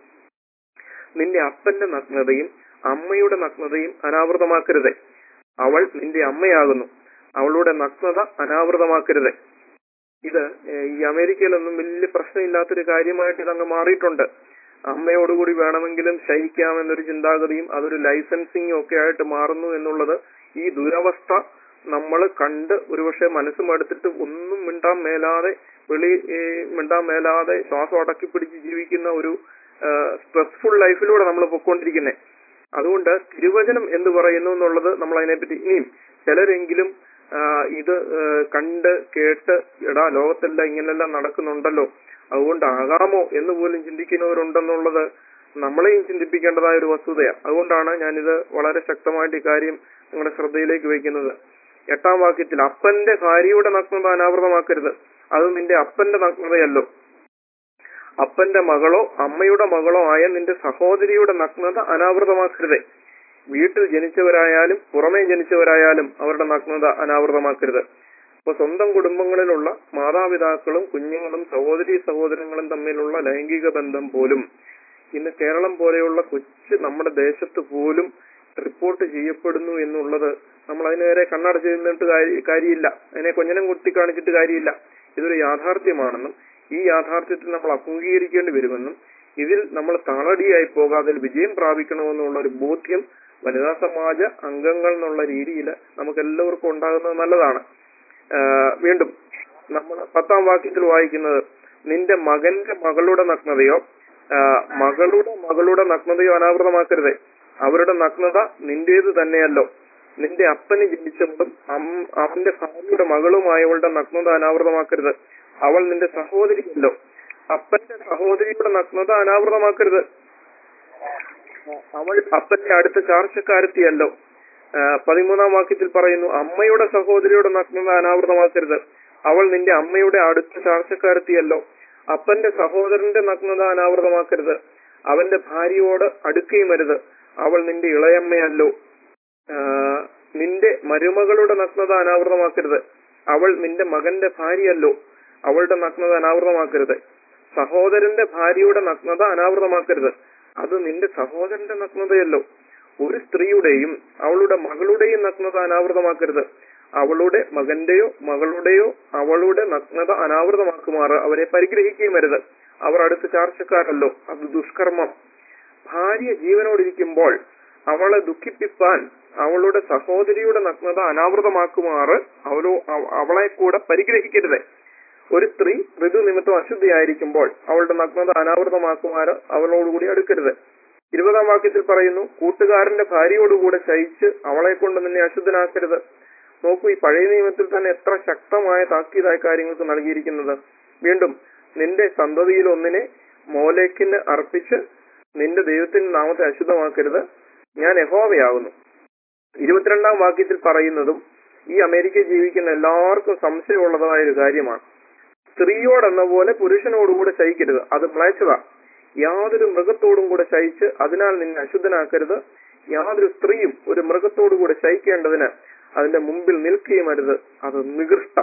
നിന്റെ അപ്പന്റെ നഗ്നതയും അമ്മയുടെ നഗ്നതയും അനാവൃതമാക്കരുത് അവൾ നിന്റെ അമ്മയാകുന്നു അവളുടെ നഗ്നത അനാവൃതമാക്കരുത് ഇത് ഏഹ്, ഈ അമേരിക്കയിലൊന്നും വലിയ പ്രശ്നമില്ലാത്തൊരു കാര്യമായിട്ട് ഇതങ്ങ് മാറിയിട്ടുണ്ട് അമ്മയോടുകൂടി വേണമെങ്കിലും ശയിക്കാമെന്നൊരു ചിന്താഗതിയും അതൊരു ലൈസൻസിങ്ങും ഒക്കെ ആയിട്ട് മാറുന്നു എന്നുള്ളത് ഈ ദുരവസ്ഥ നമ്മൾ കണ്ട് ഒരുപക്ഷെ മനസ്സ് മടുത്തിട്ട് ഒന്നും മിണ്ടാൻ മേലാതെ വെളി ഏഹ്, മിണ്ടാൻ മേലാതെ ശ്വാസം അടക്കി പിടിച്ച് ജീവിക്കുന്ന ഒരു സ്ട്രെസ്ഫുൾ ലൈഫിലൂടെ നമ്മൾ പൊക്കോണ്ടിരിക്കുന്നത് അതുകൊണ്ട് തിരുവചനം എന്ന് പറയുന്നു എന്നുള്ളത് നമ്മൾ അതിനെപ്പറ്റി ഇനിയും ചിലരെങ്കിലും ആ, ഇത് ആ, കണ്ട് കേട്ട് എടാ ലോകത്തെല്ലാം ഇങ്ങനെല്ലാം നടക്കുന്നുണ്ടല്ലോ അതുകൊണ്ടാകാമോ എന്ന് പോലും ചിന്തിക്കുന്നവരുണ്ടെന്നുള്ളത് നമ്മളെയും ചിന്തിപ്പിക്കേണ്ടതായ ഒരു വസ്തുതയാണ് അതുകൊണ്ടാണ് ഞാനിത് വളരെ ശക്തമായിട്ട് ഈ കാര്യം നിങ്ങളുടെ ശ്രദ്ധയിലേക്ക് വയ്ക്കുന്നത് എട്ടാം വാക്യത്തിൽ അപ്പന്റെ ഭാര്യയുടെ നഗ്നത അനാവൃതമാക്കരുത് അത് നിന്റെ അപ്പന്റെ നഗ്നതയല്ലോ അപ്പന്റെ മകളോ അമ്മയുടെ മകളോ ആയ നിന്റെ സഹോദരിയുടെ നഗ്നത അനാവൃതമാക്കരുത് വീട്ടിൽ ജനിച്ചവരായാലും പുറമേ ജനിച്ചവരായാലും അവരുടെ നഗ്നത അനാവൃതമാക്കരുത് അപ്പൊ സ്വന്തം കുടുംബങ്ങളിലുള്ള മാതാപിതാക്കളും കുഞ്ഞുങ്ങളും സഹോദരി സഹോദരങ്ങളും തമ്മിലുള്ള ലൈംഗിക ബന്ധം പോലും ഇന്ന് കേരളം പോലെയുള്ള കൊച്ചു നമ്മുടെ ദേശത്ത് പോലും റിപ്പോർട്ട് ചെയ്യപ്പെടുന്നു എന്നുള്ളത് നമ്മൾ അതിന് നേരെ കണ്ണടച്ച് നിന്നിട്ട് കാര്യ- കാര്യമില്ല അതിനെ കൊഞ്ഞനം കുത്തി കാണിച്ചിട്ട് കാര്യമില്ല ഇതൊരു യാഥാർത്ഥ്യമാണെന്നും ഈ യാഥാർത്ഥ്യത്തിൽ നമ്മൾ അഭിമുഖീകരിക്കേണ്ടി വരുമെന്നും ഇതിൽ നമ്മൾ താളടിയായി പോകാതെ വിജയം പ്രാപിക്കണമെന്നുള്ള ഒരു ബോധ്യം വനിതാ സമാജ അംഗങ്ങൾ എന്നുള്ള രീതിയിൽ നമുക്ക് എല്ലാവർക്കും ഉണ്ടാകുന്നത് നല്ലതാണ് ആഹ് വീണ്ടും നമ്മൾ പത്താം വാക്യത്തിൽ വായിക്കുന്നത് നിന്റെ മകന്റെ മകളുടെ നഗ്നതയോ ആഹ് മകളുടെ മകളുടെ നഗ്നതയോ അനാവൃതമാക്കരുത് അവരുടെ നഗ്നത നിന്റേത് തന്നെയല്ലോ നിന്റെ അപ്പന് ജനിച്ചവളും അം- അവന്റെ ഭാര്യയുടെ മകളുമായവളുടെ നഗ്നത അനാവൃതമാക്കരുത് അവൾ നിന്റെ സഹോദരിയല്ലോ അപ്പന്റെ സഹോദരിയുടെ നഗ്നത അനാവൃതമാക്കരുത് അവൾ അപ്പന്റെ അടുത്ത ചാർച്ചക്കാരത്തിയല്ലോ ആ, പതിമൂന്നാം വാക്യത്തിൽ പറയുന്നു അമ്മയുടെ സഹോദരിയുടെ നഗ്നത അനാവൃതമാക്കരുത് അവൾ നിന്റെ അമ്മയുടെ അടുത്ത ചാർച്ചക്കാരത്തിയല്ലോ അപ്പന്റെ സഹോദരന്റെ നഗ്നത അനാവൃതമാക്കരുത് അവന്റെ ഭാര്യയോട് അടുക്കുകയും അരുത് അവൾ നിന്റെ ഇളയമ്മയല്ലോ ആ, നിന്റെ മരുമകളുടെ നഗ്നത അനാവൃതമാക്കരുത് അവൾ നിന്റെ മകന്റെ ഭാര്യയല്ലോ അവളുടെ നഗ്നത അനാവൃതമാക്കരുത് സഹോദരന്റെ ഭാര്യയുടെ നഗ്നത അനാവൃതമാക്കരുത് അത് നിന്റെ സഹോദരന്റെ നഗ്നതയല്ലോ ഒരു സ്ത്രീയുടെയും അവളുടെ മകളുടെയും നഗ്നത അനാവൃതമാക്കരുത് അവളുടെ മകന്റെയോ മകളുടെയോ അവളുടെ നഗ്നത അനാവൃതമാക്കുമാറ് അവരെ പരിഗ്രഹിക്കുകയും അരുത് അവർ അടുത്ത ചാർച്ചക്കാരല്ലോ അത് ദുഷ്കർമ്മം ഭാര്യ ജീവനോടിരിക്കുമ്പോൾ അവളെ ദുഃഖിപ്പിപ്പാൻ അവളുടെ സഹോദരിയുടെ നഗ്നത അനാവൃതമാക്കുമാറ് അവളോ അവ- അവളെ കൂടെ പരിഗ്രഹിക്കരുത് ഒരു സ്ത്രീ ഋതു നിമിത്തം അശുദ്ധിയായിരിക്കുമ്പോൾ അവളുടെ നഗ്നത അനാവൃതമാക്കുമാറ് അവളോടുകൂടി അടുക്കരുത് ഇരുപതാം വാക്യത്തിൽ പറയുന്നു കൂട്ടുകാരന്റെ ഭാര്യയോടുകൂടെ ശയിച്ച് അവളെ കൊണ്ട് നിന്നെ അശുദ്ധനാക്കരുത് നോക്കൂ ഈ പഴയ നിയമത്തിൽ തന്നെ എത്ര ശക്തമായ താക്കീതായ കാര്യങ്ങൾക്ക് നൽകിയിരിക്കുന്നത് വീണ്ടും നിന്റെ സന്തതിയിൽ ഒന്നിനെ മോലേക്കിന് അർപ്പിച്ച് നിന്റെ ദൈവത്തിന്റെ നാമത്തെ അശുദ്ധമാക്കരുത് ഞാൻ യഹോവയാകുന്നു ഇരുപത്തിരണ്ടാം വാക്യത്തിൽ പറയുന്നതും ഈ അമേരിക്കയിൽ ജീവിക്കുന്ന എല്ലാവർക്കും സംശയമുള്ളതായ ഒരു കാര്യമാണ് സ്ത്രീയോടെന്ന പോലെ പുരുഷനോടുകൂടെ ശയിക്കരുത് അത് മ്ലേച്ഛത യാതൊരു മൃഗത്തോടും കൂടെ ശയിച്ച് അതിനാൽ നിന്നെ അശുദ്ധനാക്കരുത് യാതൊരു സ്ത്രീയും ഒരു മൃഗത്തോടുകൂടെ ശയിക്കേണ്ടതിന് അതിന്റെ മുമ്പിൽ നിൽക്കുകയും അരുത് അത് നികൃഷ്ടം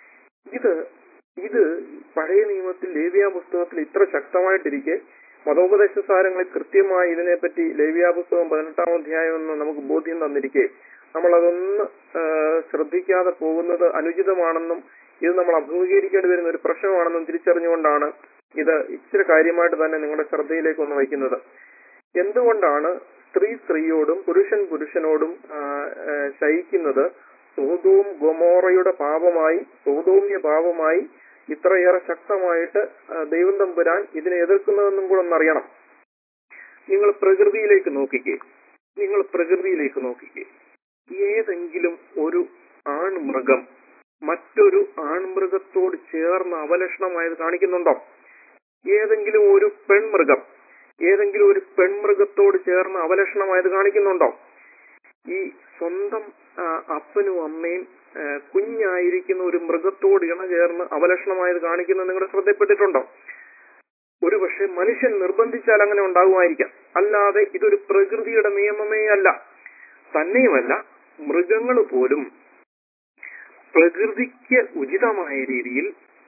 ഇത് ഇത് പഴയ നിയമത്തിൽ ലേവ്യ പുസ്തകത്തിൽ ഇത്ര ശക്തമായിട്ടിരിക്കെ മതോപദേശ സാരങ്ങളിൽ കൃത്യമായി ഇതിനെപ്പറ്റി ലേവ്യ പുസ്തകം പതിനെട്ടാം അധ്യായം എന്ന് നമുക്ക് ബോധ്യം തന്നിരിക്കെ നമ്മൾ അതൊന്ന് ആ, ശ്രദ്ധിക്കാതെ പോകുന്നത് അനുചിതമാണെന്നും ഇത് നമ്മൾ അഭിമുഖീകരിക്കേണ്ടി വരുന്ന ഒരു പ്രശ്നമാണെന്നും തിരിച്ചറിഞ്ഞുകൊണ്ടാണ് ഇത് ഇച്ചിരി കാര്യമായിട്ട് തന്നെ നിങ്ങളുടെ ശ്രദ്ധയിലേക്ക് ഒന്ന് വയ്ക്കുന്നത് എന്തുകൊണ്ടാണ് സ്ത്രീ സ്ത്രീയോടും പുരുഷൻ പുരുഷനോടും ആ, ആ, ശയിക്കുന്നത് സോതോം ഗൊമോറയുടെ പാപമായി സോതോമ്യ പാപമായി ഇത്രയേറെ ശക്തമായിട്ട് ആ, ദൈവം തമ്പുരാൻ ഇതിനെ എതിർക്കുന്നതെന്നും കൂടെ ഒന്നറിയണം നിങ്ങൾ പ്രകൃതിയിലേക്ക് നോക്കിക്കേ നിങ്ങൾ പ്രകൃതിയിലേക്ക് നോക്കിക്കേ ഏതെങ്കിലും ഒരു ആൺമൃഗം മറ്റൊരു ആൺമൃഗത്തോട് ചേർന്ന് അവലക്ഷണമായത് കാണിക്കുന്നുണ്ടോ ഏതെങ്കിലും ഒരു പെൺമൃഗം ഏതെങ്കിലും ഒരു പെൺമൃഗത്തോട് ചേർന്ന് അവലക്ഷണമായത് കാണിക്കുന്നുണ്ടോ ഈ സ്വന്തം ആ, അപ്പനും അമ്മയും ആ, കുഞ്ഞായിരിക്കുന്ന ഒരു മൃഗത്തോട് ഇണ ചേർന്ന് അവലക്ഷണമായത് കാണിക്കുന്നത് നിങ്ങളുടെ ശ്രദ്ധയിൽപ്പെട്ടിട്ടുണ്ടോ ഒരുപക്ഷെ മനുഷ്യൻ നിർബന്ധിച്ചാൽ അങ്ങനെ ഉണ്ടാകുമായിരിക്കാം അല്ലാതെ ഇതൊരു പ്രകൃതിയുടെ നിയമമേ അല്ല തന്നെയുമല്ല മൃഗങ്ങൾ പോലും പ്രകൃതിക്ക് ഉചിതമായ രീതിയിൽ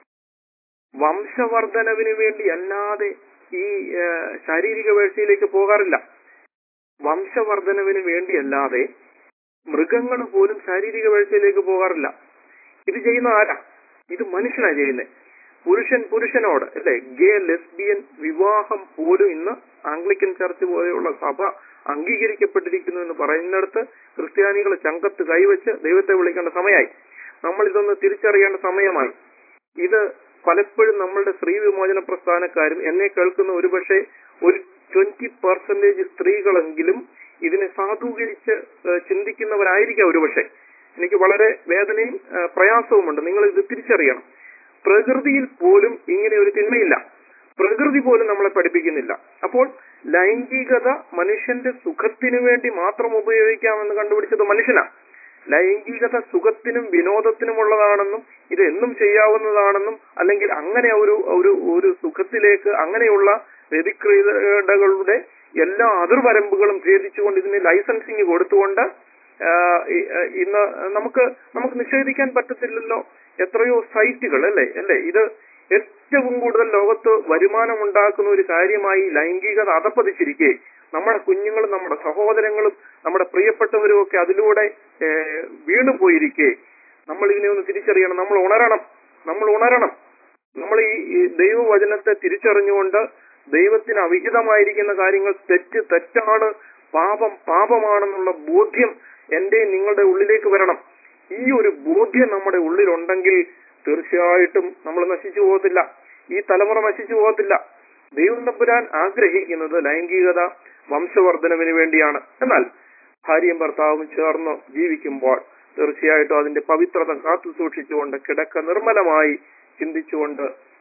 വംശവർദ്ധനവിന് വേണ്ടി അല്ലാതെ ഈ ആ, ശാരീരിക വീഴ്ചയിലേക്ക് പോകാറില്ല വംശവർദ്ധനവിന് വേണ്ടിയല്ലാതെ മൃഗങ്ങൾ പോലും ശാരീരിക വീഴ്ചയിലേക്ക് പോകാറില്ല ഇത് ചെയ്യുന്ന ആരാ ഇത് മനുഷ്യനാ ചെയ്യുന്നത് പുരുഷൻ പുരുഷനോട് അല്ലെ ഗേ ലെസ്ബിയൻ വിവാഹം പോലും ഇന്ന് ആംഗ്ലിക്കൻ ചർച്ച് പോലെയുള്ള സഭ അംഗീകരിക്കപ്പെട്ടിരിക്കുന്നു എന്ന് പറയുന്നിടത്ത് ക്രിസ്ത്യാനികൾ ചങ്കത്ത് കൈവച്ച് ദൈവത്തെ വിളിക്കേണ്ട സമയമായി നമ്മൾ ഇതൊന്ന് തിരിച്ചറിയേണ്ട സമയമായി ഇത് പലപ്പോഴും നമ്മളുടെ സ്ത്രീ വിമോചന പ്രസ്ഥാനക്കാരും എന്നെ കേൾക്കുന്ന ഒരുപക്ഷെ ഒരു ട്വന്റി പെർസെന്റേജ് സ്ത്രീകളെങ്കിലും ഇതിനെ സാധൂകരിച്ച് ഏഹ്, ചിന്തിക്കുന്നവരായിരിക്കാം ഒരുപക്ഷെ എനിക്ക് വളരെ വേദനയും ഏഹ്, പ്രയാസവുമുണ്ട് നിങ്ങൾ ഇത് തിരിച്ചറിയണം പ്രകൃതിയിൽ പോലും ഇങ്ങനെ ഒരു തിന്മയില്ല പ്രകൃതി പോലും നമ്മളെ പഠിപ്പിക്കുന്നില്ല അപ്പോൾ ലൈംഗികത മനുഷ്യന്റെ സുഖത്തിനു വേണ്ടി മാത്രം ഉപയോഗിക്കാമെന്ന് കണ്ടുപിടിച്ചത് മനുഷ്യനാ ലൈംഗികത സുഖത്തിനും വിനോദത്തിനുമുള്ളതാണെന്നും ഇത് എന്നും ചെയ്യാവുന്നതാണെന്നും അല്ലെങ്കിൽ അങ്ങനെ ഒരു ഒരു ഒരു സുഖത്തിലേക്ക് അങ്ങനെയുള്ള വ്യതിക്രിയതകളുടെ എല്ലാ അതിർവരമ്പുകളും ഭേദിച്ചുകൊണ്ട് ഇതിന് ലൈസൻസിങ് കൊടുത്തുകൊണ്ട് ആ, ഈ- ആ, ഇന്ന് നമുക്ക് നമുക്ക് നിഷേധിക്കാൻ പറ്റത്തില്ലല്ലോ എത്രയോ സൈറ്റുകൾ അല്ലേ അല്ലേ ഇത് ഏറ്റവും കൂടുതൽ ലോകത്ത് വരുമാനം ഉണ്ടാക്കുന്ന ഒരു കാര്യമായി ലൈംഗികത അതപ്പതിച്ചിരിക്കെ നമ്മുടെ കുഞ്ഞുങ്ങളും നമ്മുടെ സഹോദരങ്ങളും നമ്മുടെ പ്രിയപ്പെട്ടവരും ഒക്കെ അതിലൂടെ ഏഹ്, വീണുപോയിരിക്കെ നമ്മൾ ഇതിനെ ഒന്ന് തിരിച്ചറിയണം നമ്മൾ ഉണരണം നമ്മൾ ഉണരണം നമ്മൾ ഈ ഈ ദൈവവചനത്തെ തിരിച്ചറിഞ്ഞുകൊണ്ട് ദൈവത്തിന് അവിഹിതമായിരിക്കുന്ന കാര്യങ്ങൾ തെറ്റ് തെറ്റാണ് പാപം പാപമാണെന്നുള്ള ബോധ്യം എന്റെ നിങ്ങളുടെ ഉള്ളിലേക്ക് വരണം ഈ ഒരു ബോധ്യം നമ്മുടെ ഉള്ളിലുണ്ടെങ്കിൽ തീർച്ചയായിട്ടും നമ്മൾ നശിച്ചു പോകത്തില്ല ഈ തലമുറ നശിച്ചു പോകത്തില്ല ദൈവം തമ്പുരാൻ ആഗ്രഹിക്കുന്നത് ലൈംഗികത വംശവർദ്ധനവിന് വേണ്ടിയാണ് എന്നാൽ ഭാര്യയും ഭർത്താവും ചേർന്ന് ജീവിക്കുമ്പോൾ തീർച്ചയായിട്ടും അതിന്റെ പവിത്രത കാത്തു സൂക്ഷിച്ചുകൊണ്ട് കിടക്ക നിർമ്മലമായി ചിന്തിച്ചുകൊണ്ട്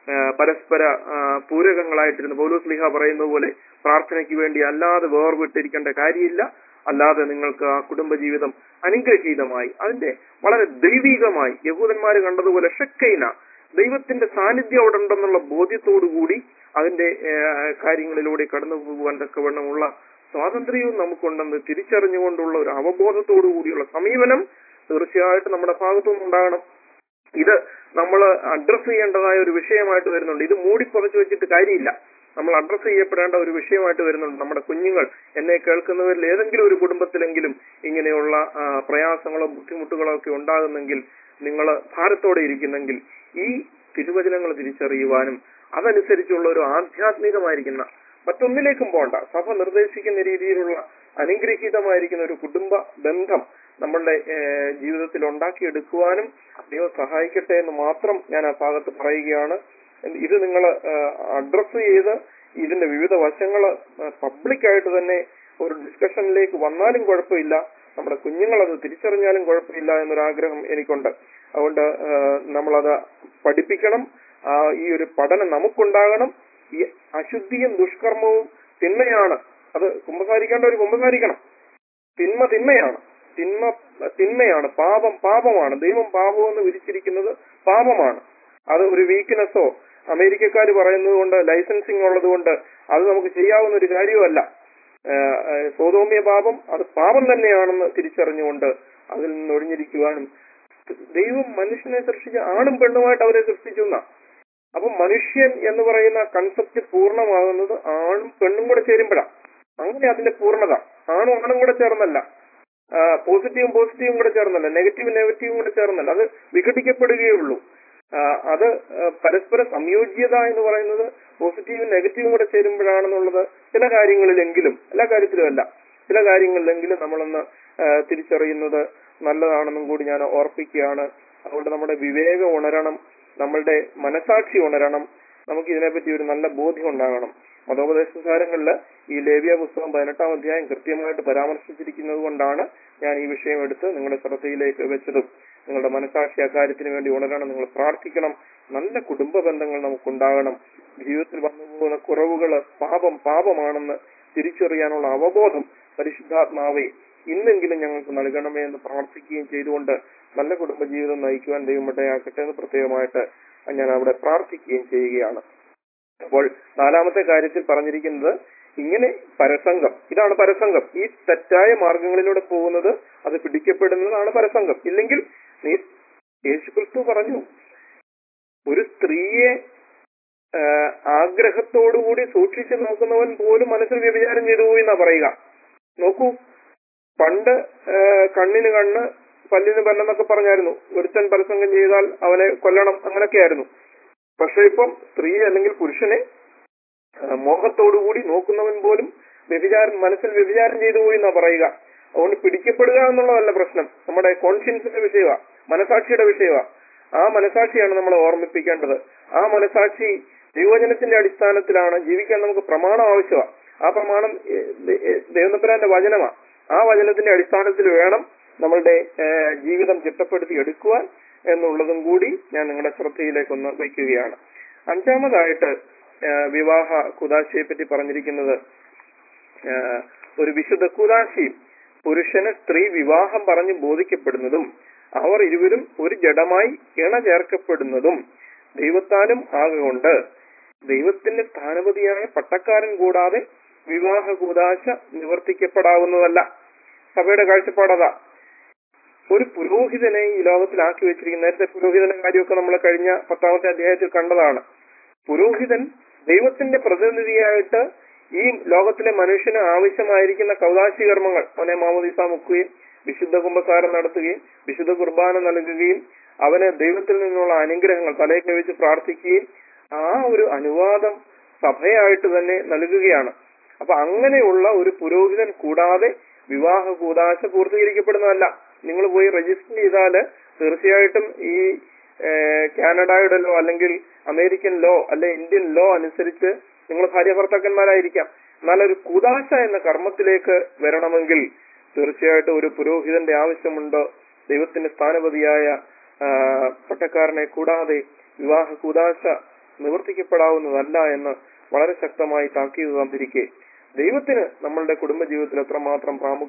ആ, പരസ്പര ആ, പൂരകങ്ങളായിട്ടിരുന്നു പൗലോസ് ലിഹ പറയുന്ന പോലെ പ്രാർത്ഥനയ്ക്ക് വേണ്ടി അല്ലാതെ വേർവിട്ടിരിക്കേണ്ട കാര്യമില്ല അല്ലാതെ നിങ്ങൾക്ക് ആ കുടുംബജീവിതം അനുഗ്രഹീതമായി അതിന്റെ വളരെ ദൈവികമായി യഹൂദന്മാർ കണ്ടതുപോലെ ഷക്കൈന ദൈവത്തിന്റെ സാന്നിധ്യം അവിടെ ഉണ്ടെന്നുള്ള ബോധ്യത്തോടു കൂടി അതിന്റെ ആ, കാര്യങ്ങളിലൂടെ കടന്നു പോകുവാൻ തക്കവണ്ണമുള്ള സ്വാതന്ത്ര്യവും നമുക്കുണ്ടെന്ന് തിരിച്ചറിഞ്ഞുകൊണ്ടുള്ള ഒരു അവബോധത്തോടു കൂടിയുള്ള സമീപനം തീർച്ചയായിട്ടും നമ്മുടെ ഭാഗത്തുനിന്ന് ഉണ്ടാകണം ഇത് നമ്മൾ അഡ്രസ് ചെയ്യേണ്ടതായ ഒരു വിഷയമായിട്ട് വരുന്നുണ്ട് ഇത് മൂടിപ്പുറച്ചു വെച്ചിട്ട് കാര്യമില്ല നമ്മൾ അഡ്രസ് ചെയ്യപ്പെടേണ്ട ഒരു വിഷയമായിട്ട് വരുന്നുണ്ട് നമ്മുടെ കുഞ്ഞുങ്ങൾ എന്നെ കേൾക്കുന്നവരിൽ ഏതെങ്കിലും ഒരു കുടുംബത്തിലെങ്കിലും ഇങ്ങനെയുള്ള ആ, പ്രയാസങ്ങളോ ബുദ്ധിമുട്ടുകളോ ഒക്കെ ഉണ്ടാകുന്നെങ്കിൽ നിങ്ങൾ ഭാരത്തോടെ ഇരിക്കുന്നെങ്കിൽ ഈ തിരുവചനങ്ങൾ തിരിച്ചറിയുവാനും അതനുസരിച്ചുള്ള ഒരു ആധ്യാത്മികമായിരിക്കുന്ന മറ്റൊന്നിലേക്കും പോകണ്ട സഭ നിർദ്ദേശിക്കുന്ന രീതിയിലുള്ള അനുഗ്രഹീതമായിരിക്കുന്ന ഒരു കുടുംബ ബന്ധം നമ്മളുടെ ഏഹ്, ജീവിതത്തിൽ ഉണ്ടാക്കിയെടുക്കുവാനും ദൈവം സഹായിക്കട്ടെ എന്ന് മാത്രം ഞാൻ ആ ഭാഗത്ത് പറയുകയാണ് ഇത് നിങ്ങൾ അഡ്രസ് ചെയ്ത് ഇതിന്റെ വിവിധ വശങ്ങൾ പബ്ലിക്കായിട്ട് തന്നെ ഒരു ഡിസ്കഷനിലേക്ക് വന്നാലും കുഴപ്പമില്ല നമ്മുടെ കുഞ്ഞുങ്ങൾ അത് തിരിച്ചറിഞ്ഞാലും കുഴപ്പമില്ല എന്നൊരാഗ്രഹം എനിക്കുണ്ട് അതുകൊണ്ട് ഏഹ്, നമ്മളത് പഠിപ്പിക്കണം ആ, ഈ ഒരു പഠനം നമുക്കുണ്ടാകണം ഈ അശുദ്ധിയും ദുഷ്കർമ്മവും തിന്മയാണ് അത് കുമ്പസാരിക്കേണ്ട ഒരു കുമ്പസാരിക്കണം തിന്മ തിന്മയാണ് തിന്മ തിന്മയാണ് പാപം പാപമാണ് ദൈവം പാപം എന്ന് വിധിച്ചിരിക്കുന്നത് പാപമാണ് അത് ഒരു വീക്ക്നെസ്സോ അമേരിക്കക്കാർ പറയുന്നത് കൊണ്ട് ലൈസൻസിങ് ഉള്ളത് കൊണ്ട് അത് നമുക്ക് ചെയ്യാവുന്ന ഒരു കാര്യമല്ല ഏഹ്, ഏഹ്, സോതോമ്യ പാപം അത് പാപം തന്നെയാണെന്ന് തിരിച്ചറിഞ്ഞുകൊണ്ട് അതിൽ നിന്ന് ഒഴിഞ്ഞിരിക്കുവാനും ദൈവം മനുഷ്യനെ സൃഷ്ടിച്ച ആണും പെണ്ണുമായിട്ട് അവരെ സൃഷ്ടിച്ചു എന്നാ അപ്പൊ മനുഷ്യൻ എന്ന് പറയുന്ന കൺസെപ്റ്റ് പൂർണ്ണമാകുന്നത് ആണും പെണ്ണും കൂടെ ചേരുമ്പോഴാണ് അങ്ങനെ അതിന്റെ പൂർണ്ണത ആണും ആണും കൂടെ ചേർന്നല്ല പോസിറ്റീവും പോസിറ്റീവും കൂടെ ചേർന്നല്ല നെഗറ്റീവും നെഗറ്റീവും കൂടെ ചേർന്നല്ല അത് വിഘടിക്കപ്പെടുകയുള്ളൂ ആ, അത് ആ, പരസ്പര സംയോജ്യത എന്ന് പറയുന്നത് പോസിറ്റീവും നെഗറ്റീവും കൂടെ ചേരുമ്പോഴാണെന്നുള്ളത് ചില കാര്യങ്ങളിലെങ്കിലും എല്ലാ കാര്യത്തിലും അല്ല ചില കാര്യങ്ങളിലെങ്കിലും നമ്മളൊന്ന് ആ, തിരിച്ചറിയുന്നത് നല്ലതാണെന്നും കൂടി ഞാൻ ഓർപ്പിക്കുകയാണ് അതുകൊണ്ട് നമ്മുടെ വിവേകം ഉണരണം നമ്മളുടെ മനസാക്ഷി ഉണരണം നമുക്ക് ഇതിനെപ്പറ്റി ഒരു നല്ല ബോധ്യം ഉണ്ടാകണം മതോപദേശസാരങ്ങളിൽ ഈ ലേവ്യ പുസ്തകം പതിനെട്ടാം അധ്യായം കൃത്യമായിട്ട് പരാമർശിച്ചിരിക്കുന്നത് കൊണ്ടാണ് ഞാൻ ഈ വിഷയം എടുത്ത് നിങ്ങളുടെ ശ്രദ്ധയിലേക്ക് വെച്ചതും നിങ്ങളുടെ മനസാക്ഷി അക്കാര്യത്തിന് വേണ്ടി ഉണരണം നിങ്ങൾ പ്രാർത്ഥിക്കണം നല്ല കുടുംബ ബന്ധങ്ങൾ നമുക്കുണ്ടാകണം ജീവിതത്തിൽ വന്നു പോകുന്ന കുറവുകൾ പാപം പാപമാണെന്ന് തിരിച്ചറിയാനുള്ള അവബോധം പരിശുദ്ധാത്മാവെ ഇന്നെങ്കിലും ഞങ്ങൾക്ക് നൽകണമേ എന്ന് പ്രാർത്ഥിക്കുകയും ചെയ്തുകൊണ്ട് നല്ല കുടുംബജീവിതം നയിക്കുവാൻ ദൈവമിടയാക്കട്ടെ എന്ന് പ്രത്യേകമായിട്ട് ഞാൻ അവിടെ പ്രാർത്ഥിക്കുകയും ചെയ്യുകയാണ് അപ്പോൾ നാലാമത്തെ കാര്യത്തിൽ പറഞ്ഞിരിക്കുന്നത് ഇങ്ങനെ പരസംഗം ഇതാണ് പരസംഗം ഈ തെറ്റായ മാർഗങ്ങളിലൂടെ പോകുന്നത് അത് പിടിക്കപ്പെടുന്നതാണ് പരസംഗം ഇല്ലെങ്കിൽ നീ യേശുക്രിസ്തു പറഞ്ഞു ഒരു സ്ത്രീയെ ആ, ആഗ്രഹത്തോടുകൂടി സൂക്ഷിച്ചു നോക്കുന്നവൻ പോലും മനസ്സിൽ വ്യഭിചാരം ചെയ്തു പോയി എന്നാ പറയുക നോക്കൂ പണ്ട് ആ, കണ്ണിന് കണ്ണ് പല്ലിന് പല്ലെന്നൊക്കെ പറഞ്ഞായിരുന്നു ഒരുത്തൻ പരസംഗം ചെയ്താൽ അവനെ കൊല്ലണം അങ്ങനെയൊക്കെയായിരുന്നു പക്ഷെ ഇപ്പം സ്ത്രീ അല്ലെങ്കിൽ പുരുഷനെ ആ, മോഹത്തോടുകൂടി നോക്കുന്നവൻ പോലും വ്യഭിചാരം മനസ്സിൽ വ്യഭിചാരം ചെയ്തു പോയി എന്നാ പറയുക അതുകൊണ്ട് പിടിക്കപ്പെടുക എന്നുള്ളതല്ല പ്രശ്നം നമ്മുടെ കോൺഷ്യൻസിന്റെ വിഷയമാ മനസാക്ഷിയുടെ വിഷയമാ ആ മനസാക്ഷിയാണ് നമ്മൾ ഓർമ്മിപ്പിക്കേണ്ടത് ആ മനസാക്ഷി ദൈവജനത്തിന്റെ അടിസ്ഥാനത്തിലാണ് ജീവിക്കാൻ നമുക്ക് പ്രമാണം ആവശ്യമാണ് ആ പ്രമാണം ദേവനപ്പുരാന്റെ വചനമാ ആ വചനത്തിന്റെ അടിസ്ഥാനത്തിൽ വേണം നമ്മളുടെ ഏഹ്, ജീവിതം ചിട്ടപ്പെടുത്തി എടുക്കുവാൻ എന്നുള്ളതും കൂടി ഞാൻ നിങ്ങളുടെ ശ്രദ്ധയിലേക്കൊന്ന് വയ്ക്കുകയാണ് അഞ്ചാമതായിട്ട് ഏഹ്, വിവാഹ കുദാശയെ പറ്റി പറഞ്ഞിരിക്കുന്നത് ഏഹ്, ഒരു വിശുദ്ധ കുദാശയും പുരുഷന് സ്ത്രീ വിവാഹം പറഞ്ഞ് ബോധിക്കപ്പെടുന്നതും അവർ ഇരുവരും ഒരു ജഡമായി ഇണ ചേർക്കപ്പെടുന്നതും ദൈവത്താലും ആകൊണ്ട് ദൈവത്തിന്റെ സ്ഥാനപതിയായ പട്ടക്കാരൻ കൂടാതെ വിവാഹ കൂതാശ നിവർത്തിക്കപ്പെടാവുന്നതല്ല സഭയുടെ കാഴ്ചപ്പാടതാ ഒരു പുരോഹിതനെ ഈ ലോകത്തിലാക്കി വെച്ചിരിക്കുന്ന നേരത്തെ പുരോഹിതന്റെ കാര്യമൊക്കെ നമ്മൾ കഴിഞ്ഞ പത്താമത്തെ അധ്യായത്തിൽ കണ്ടതാണ് പുരോഹിതൻ ദൈവത്തിന്റെ പ്രതിനിധിയായിട്ട് ഈ ലോകത്തിലെ മനുഷ്യന് ആവശ്യമായിരിക്കുന്ന കൗതാശി കർമ്മങ്ങൾ അവനെ മാമോദിസ മുക്കുകയും വിശുദ്ധ കുംഭസാരം നടത്തുകയും വിശുദ്ധ കുർബാന നൽകുകയും അവന് ദൈവത്തിൽ നിന്നുള്ള അനുഗ്രഹങ്ങൾ തലയിൽ വെച്ച് പ്രാർത്ഥിക്കുകയും ആ ഒരു അനുവാദം സഭയായിട്ട് തന്നെ നൽകുകയാണ് അപ്പൊ അങ്ങനെയുള്ള ഒരു പുരോഹിതൻ കൂടാതെ വിവാഹ കൂതാശ പൂർത്തീകരിക്കപ്പെടുന്നതല്ല നിങ്ങൾ പോയി രജിസ്റ്റർ ചെയ്താൽ തീർച്ചയായിട്ടും ഈ ഏഹ്, കാനഡയുടെ ലോ അല്ലെങ്കിൽ അമേരിക്കൻ ലോ അല്ലെ ഇന്ത്യൻ ലോ അനുസരിച്ച് നിങ്ങൾ ഭാര്യ ഭർത്താക്കന്മാരായിരിക്കാം എന്നാൽ ഒരു കൂതാശ എന്ന കർമ്മത്തിലേക്ക് വരണമെങ്കിൽ തീർച്ചയായിട്ടും ഒരു പുരോഹിതന്റെ ആവശ്യമുണ്ട് ദൈവത്തിന്റെ സ്ഥാനപതിയായ ആ, പട്ടക്കാരനെ കൂടാതെ വിവാഹ കൂതാശ നിവർത്തിക്കപ്പെടാവുന്നതല്ല എന്ന് വളരെ ശക്തമായി താക്കീത് തന്നിരിക്കെ ദൈവത്തിന് നമ്മളുടെ കുടുംബജീവിതത്തിൽ എത്രമാത്രം പ്രാമുഖ്യം